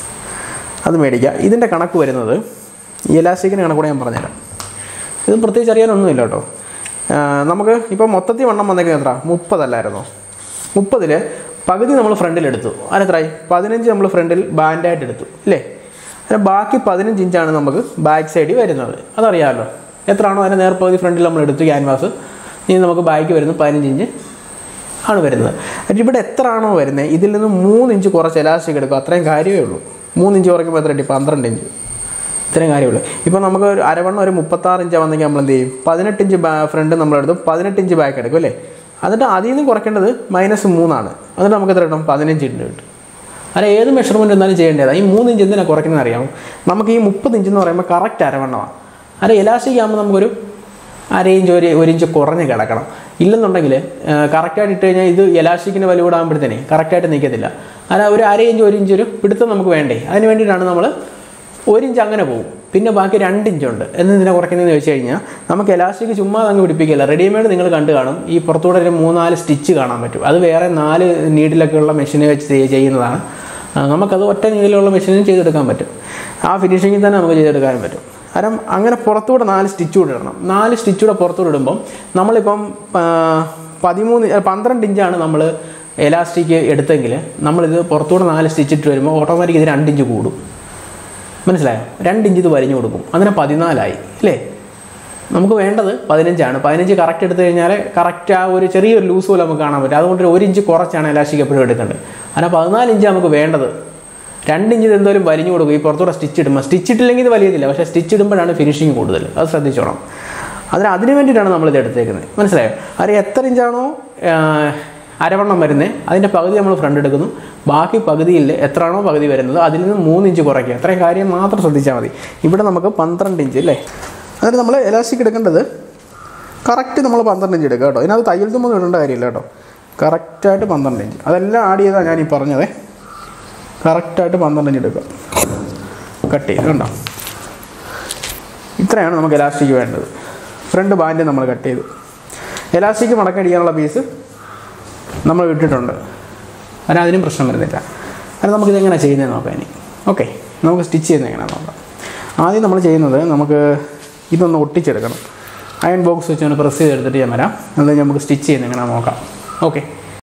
അത് മേടിക്കുക ഇതിൻ്റെ കണക്ക് വരുന്നത് ഈ എലാസ്റ്റിക്കിൻ്റെ കണക്കൂടെ ഞാൻ പറഞ്ഞുതരാം ഇത് പ്രത്യേകിച്ച് അറിയാനൊന്നുമില്ല കേട്ടോ ആ, നമുക്ക് ഇപ്പോൾ മൊത്തത്തിൽ വണ്ണം വന്നേക്കുന്നത് എത്ര മുപ്പതല്ലായിരുന്നോ മുപ്പതിൽ പകുതി നമ്മൾ ഫ്രണ്ടിലെടുത്തു അതിനെത്രയായി പതിനഞ്ച് നമ്മൾ ഫ്രണ്ടിൽ ബാൻഡായിട്ട് എടുത്തു അല്ലേ അതിന് ബാക്കി പതിനഞ്ച് ഇഞ്ചാണ് നമുക്ക് ബാക്ക് സൈഡിൽ വരുന്നത് അതറിയാമല്ലോ എത്രയാണോ അതിൻ്റെ നേർപ്പകുതി ഫ്രണ്ടിൽ നമ്മൾ എടുത്തു ക്യാൻവാസ് ഇനി നമുക്ക് ബാക്ക് വരുന്നത് പതിനഞ്ച് ഇഞ്ച് ആണ് വരുന്നത് എന്നിട്ട് ഇവിടെ എത്ര ആണോ വരുന്നത് ഇതിൽ നിന്ന് മൂന്ന് ഇഞ്ച് കുറച്ച് എലാസ്റ്റിക് എടുക്കും അത്രയും കാര്യമേ ഉള്ളൂ മൂന്ന് ഇഞ്ച് കുറയ്ക്കുമ്പോൾ എത്ര കിട്ടി പന്ത്രണ്ട് ഇഞ്ച് ഇത്രയും കാര്യമുള്ളൂ ഇപ്പോൾ നമുക്ക് ഒരു അരവണ്ണം ഒരു മുപ്പത്താറ് ഇഞ്ച് വന്നെങ്കിൽ നമ്മൾ എന്ത് ചെയ്യും പതിനെട്ട് ഇഞ്ച് ഫ്രണ്ട് നമ്മളെടുത്ത് പതിനെട്ട് ഇഞ്ച് ബാക്ക് എടുക്കും അല്ലേ എന്നിട്ട് അതിൽ നിന്ന് കുറയ്ക്കേണ്ടത് മൈനസ് മൂന്നാണ് എന്നിട്ട് നമുക്ക് എത്ര കിട്ടും പതിനഞ്ച് ഇഞ്ച് കിട്ടും അല്ല ഏത് മെഷർമെൻറ്റ് എന്നാലും ചെയ്യേണ്ടതാണ് ഈ മൂന്ന് ഇഞ്ച് എന്തിനാണ് കുറയ്ക്കുന്നത് അറിയാമോ നമുക്ക് ഈ മുപ്പത് ഇഞ്ച് എന്ന് പറയുമ്പോൾ കറക്റ്റ് അരവണ്ണമാണ് അല്ല എലാസ്റ്റിക് ആകുമ്പോൾ നമുക്കൊരു അര ഇഞ്ച് ഒരു ഒരു ഇഞ്ച് കുറഞ്ഞ് കിടക്കണം ഇല്ലെന്നുണ്ടെങ്കിൽ കറക്റ്റായിട്ട് ഇട്ട് കഴിഞ്ഞാൽ ഇത് എലാസ്റ്റിക്കിൻ്റെ വലിവ് കൂടാകുമ്പോഴത്തേനെ കറക്റ്റായിട്ട് നിൽക്കത്തില്ല അല്ല ഒരു അര ഇഞ്ച് ഒരു ഇഞ്ച് ഒരു പിടുത്തം നമുക്ക് വേണ്ടേ അതിന് വേണ്ടിയിട്ടാണ് നമ്മൾ ഒരു ഇഞ്ച് അങ്ങനെ പോകും പിന്നെ ബാക്കി രണ്ട് ഇഞ്ചുണ്ട് എന്നതിനെ കുറയ്ക്കുന്നതെന്ന് വെച്ച് കഴിഞ്ഞാൽ നമുക്ക് എലാസ്റ്റിക് ചുമ്മാ അങ്ങ് പിടിപ്പിക്കില്ല റെഡിമെയ്ഡ് നിങ്ങൾ കണ്ടു കാണും ഈ പുറത്തൂടെ ഒരു മൂന്നാല് സ്റ്റിച്ച് കാണാൻ പറ്റും അത് വേറെ നാല് നീഡിലൊക്കെ ഉള്ള മെഷീൻ വെച്ച് ചെയ്യ- ചെയ്യുന്നതാണ് ആ, നമുക്കത് ഒറ്റ നീഡിലുള്ള മെഷീനും ചെയ്തെടുക്കാൻ പറ്റും ആ ഫിനിഷിങ്ങിൽ തന്നെ നമുക്ക് ചെയ്തെടുക്കാനും പറ്റും കാരണം അങ്ങനെ പുറത്തൂടെ നാല് സ്റ്റിച്ച് കൂടെ ഇടണം നാല് സ്റ്റിച്ച് കൂടെ പുറത്തൂടെ ഇടുമ്പം നമ്മളിപ്പം ആ, പതിമൂന്ന് ആ, പന്ത്രണ്ട് ഇഞ്ചാണ് നമ്മൾ എലാസ്റ്റിക് എടുത്തെങ്കിൽ നമ്മളിത് പുറത്തൂടെ നാല് സ്റ്റിച്ച് ഇട്ട് വരുമ്പോൾ ഓട്ടോമാറ്റിക് ഇത് രണ്ട് ഇഞ്ച് കൂടും മനസ്സിലായോ രണ്ട് ഇഞ്ച് ഇത് വലിഞ്ഞു കൊടുക്കും അങ്ങനെ പതിനാലായി അല്ലേ നമുക്ക് വേണ്ടത് പതിനഞ്ചാണ് പതിനഞ്ച് കറക്റ്റ് എടുത്തു കഴിഞ്ഞാൽ കറക്റ്റ് ആ ഒരു ചെറിയൊരു ലൂസ് പോലെ നമുക്ക് കാണാൻ പറ്റും അതുകൊണ്ട് ഒരു ഇഞ്ച് കുറച്ചാണ് എലാസ്റ്റിക് എപ്പോഴും എടുക്കേണ്ടത് അങ്ങനെ പതിനാല് ഇഞ്ച് നമുക്ക് വേണ്ടത് രണ്ട് ഇഞ്ച് ഇത് എന്തായാലും വലിഞ്ഞു കൊടുക്കും ഈ പുറത്തൂടെ സ്റ്റിച്ച് ഇടുമ്പോൾ സ്റ്റിച്ച് ഇട്ടില്ലെങ്കിൽ ഇത് വലിയതില്ല പക്ഷേ സ്റ്റിച്ച് ഇടുമ്പോഴാണ് ഫിനിഷിങ് കൂടുതൽ അത് ശ്രദ്ധിച്ചോണം അതിന് അതിന് വേണ്ടിയിട്ടാണ് നമ്മളിത് എടുത്തേക്കുന്നത് മനസ്സിലായോ അത് എത്ര ഇഞ്ചാണോ അരവണ്ണം വരുന്നത് അതിൻ്റെ പകുതി നമ്മൾ ഫ്രണ്ട് എടുക്കുന്നു ബാക്കി പകുതിയിൽ എത്രയാണോ പകുതി വരുന്നത് അതിൽ നിന്ന് മൂന്ന് ഇഞ്ച് കുറയ്ക്കുക അത്രയും കാര്യം മാത്രം ശ്രദ്ധിച്ചാൽ മതി ഇവിടെ നമുക്ക് പന്ത്രണ്ട് ഇഞ്ച് അല്ലേ എന്നിട്ട് നമ്മൾ എലാസ്റ്റിക് എടുക്കേണ്ടത് കറക്റ്റ് നമ്മൾ പന്ത്രണ്ട് ഇഞ്ച് എടുക്കുക കേട്ടോ ഇതിനകത്ത് തയ്യൽ തുമ്പൊന്നും ഇടേണ്ട കാര്യമില്ല കേട്ടോ കറക്റ്റായിട്ട് പന്ത്രണ്ട് ഇഞ്ച് അതെല്ലാം ആഡ് ചെയ്താണ് ഞാൻ ഈ പറഞ്ഞത് കറക്റ്റായിട്ട് പന്ത്രണ്ട് ഇഞ്ച് എടുക്കുക കട്ട് ചെയ്ത് കണ്ടോ ഇത്രയാണ് നമുക്ക് എലാസ്റ്റിക് വേണ്ടത് ഫ്രണ്ട് ബാൻഡ് നമ്മൾ കട്ട് ചെയ്തു എലാസ്റ്റിക് മടക്കടിക്കാനുള്ള പീസ് നമ്മൾ ഇട്ടിട്ടുണ്ട് അതിന് അതിനും പ്രശ്നം വരുന്നില്ല അത് നമുക്കിത് എങ്ങനെ ചെയ്യുന്നത് നോക്കാം ഇനി ഓക്കെ നമുക്ക് സ്റ്റിച്ച് ചെയ്യുന്നത് എങ്ങനെയാണെന്ന് നോക്കാം ആദ്യം നമ്മൾ ചെയ്യുന്നത് നമുക്ക് ഇതൊന്ന് ഒട്ടിച്ചെടുക്കണം അയൺ ബോക്സ് വെച്ച് ഒന്ന് പ്രസ് ചെയ്തെടുത്തിട്ട് ഞാൻ വരാം അത് നമുക്ക് സ്റ്റിച്ച് ചെയ്യുന്നത് എങ്ങനെയാണെന്ന് നോക്കാം ഓക്കെ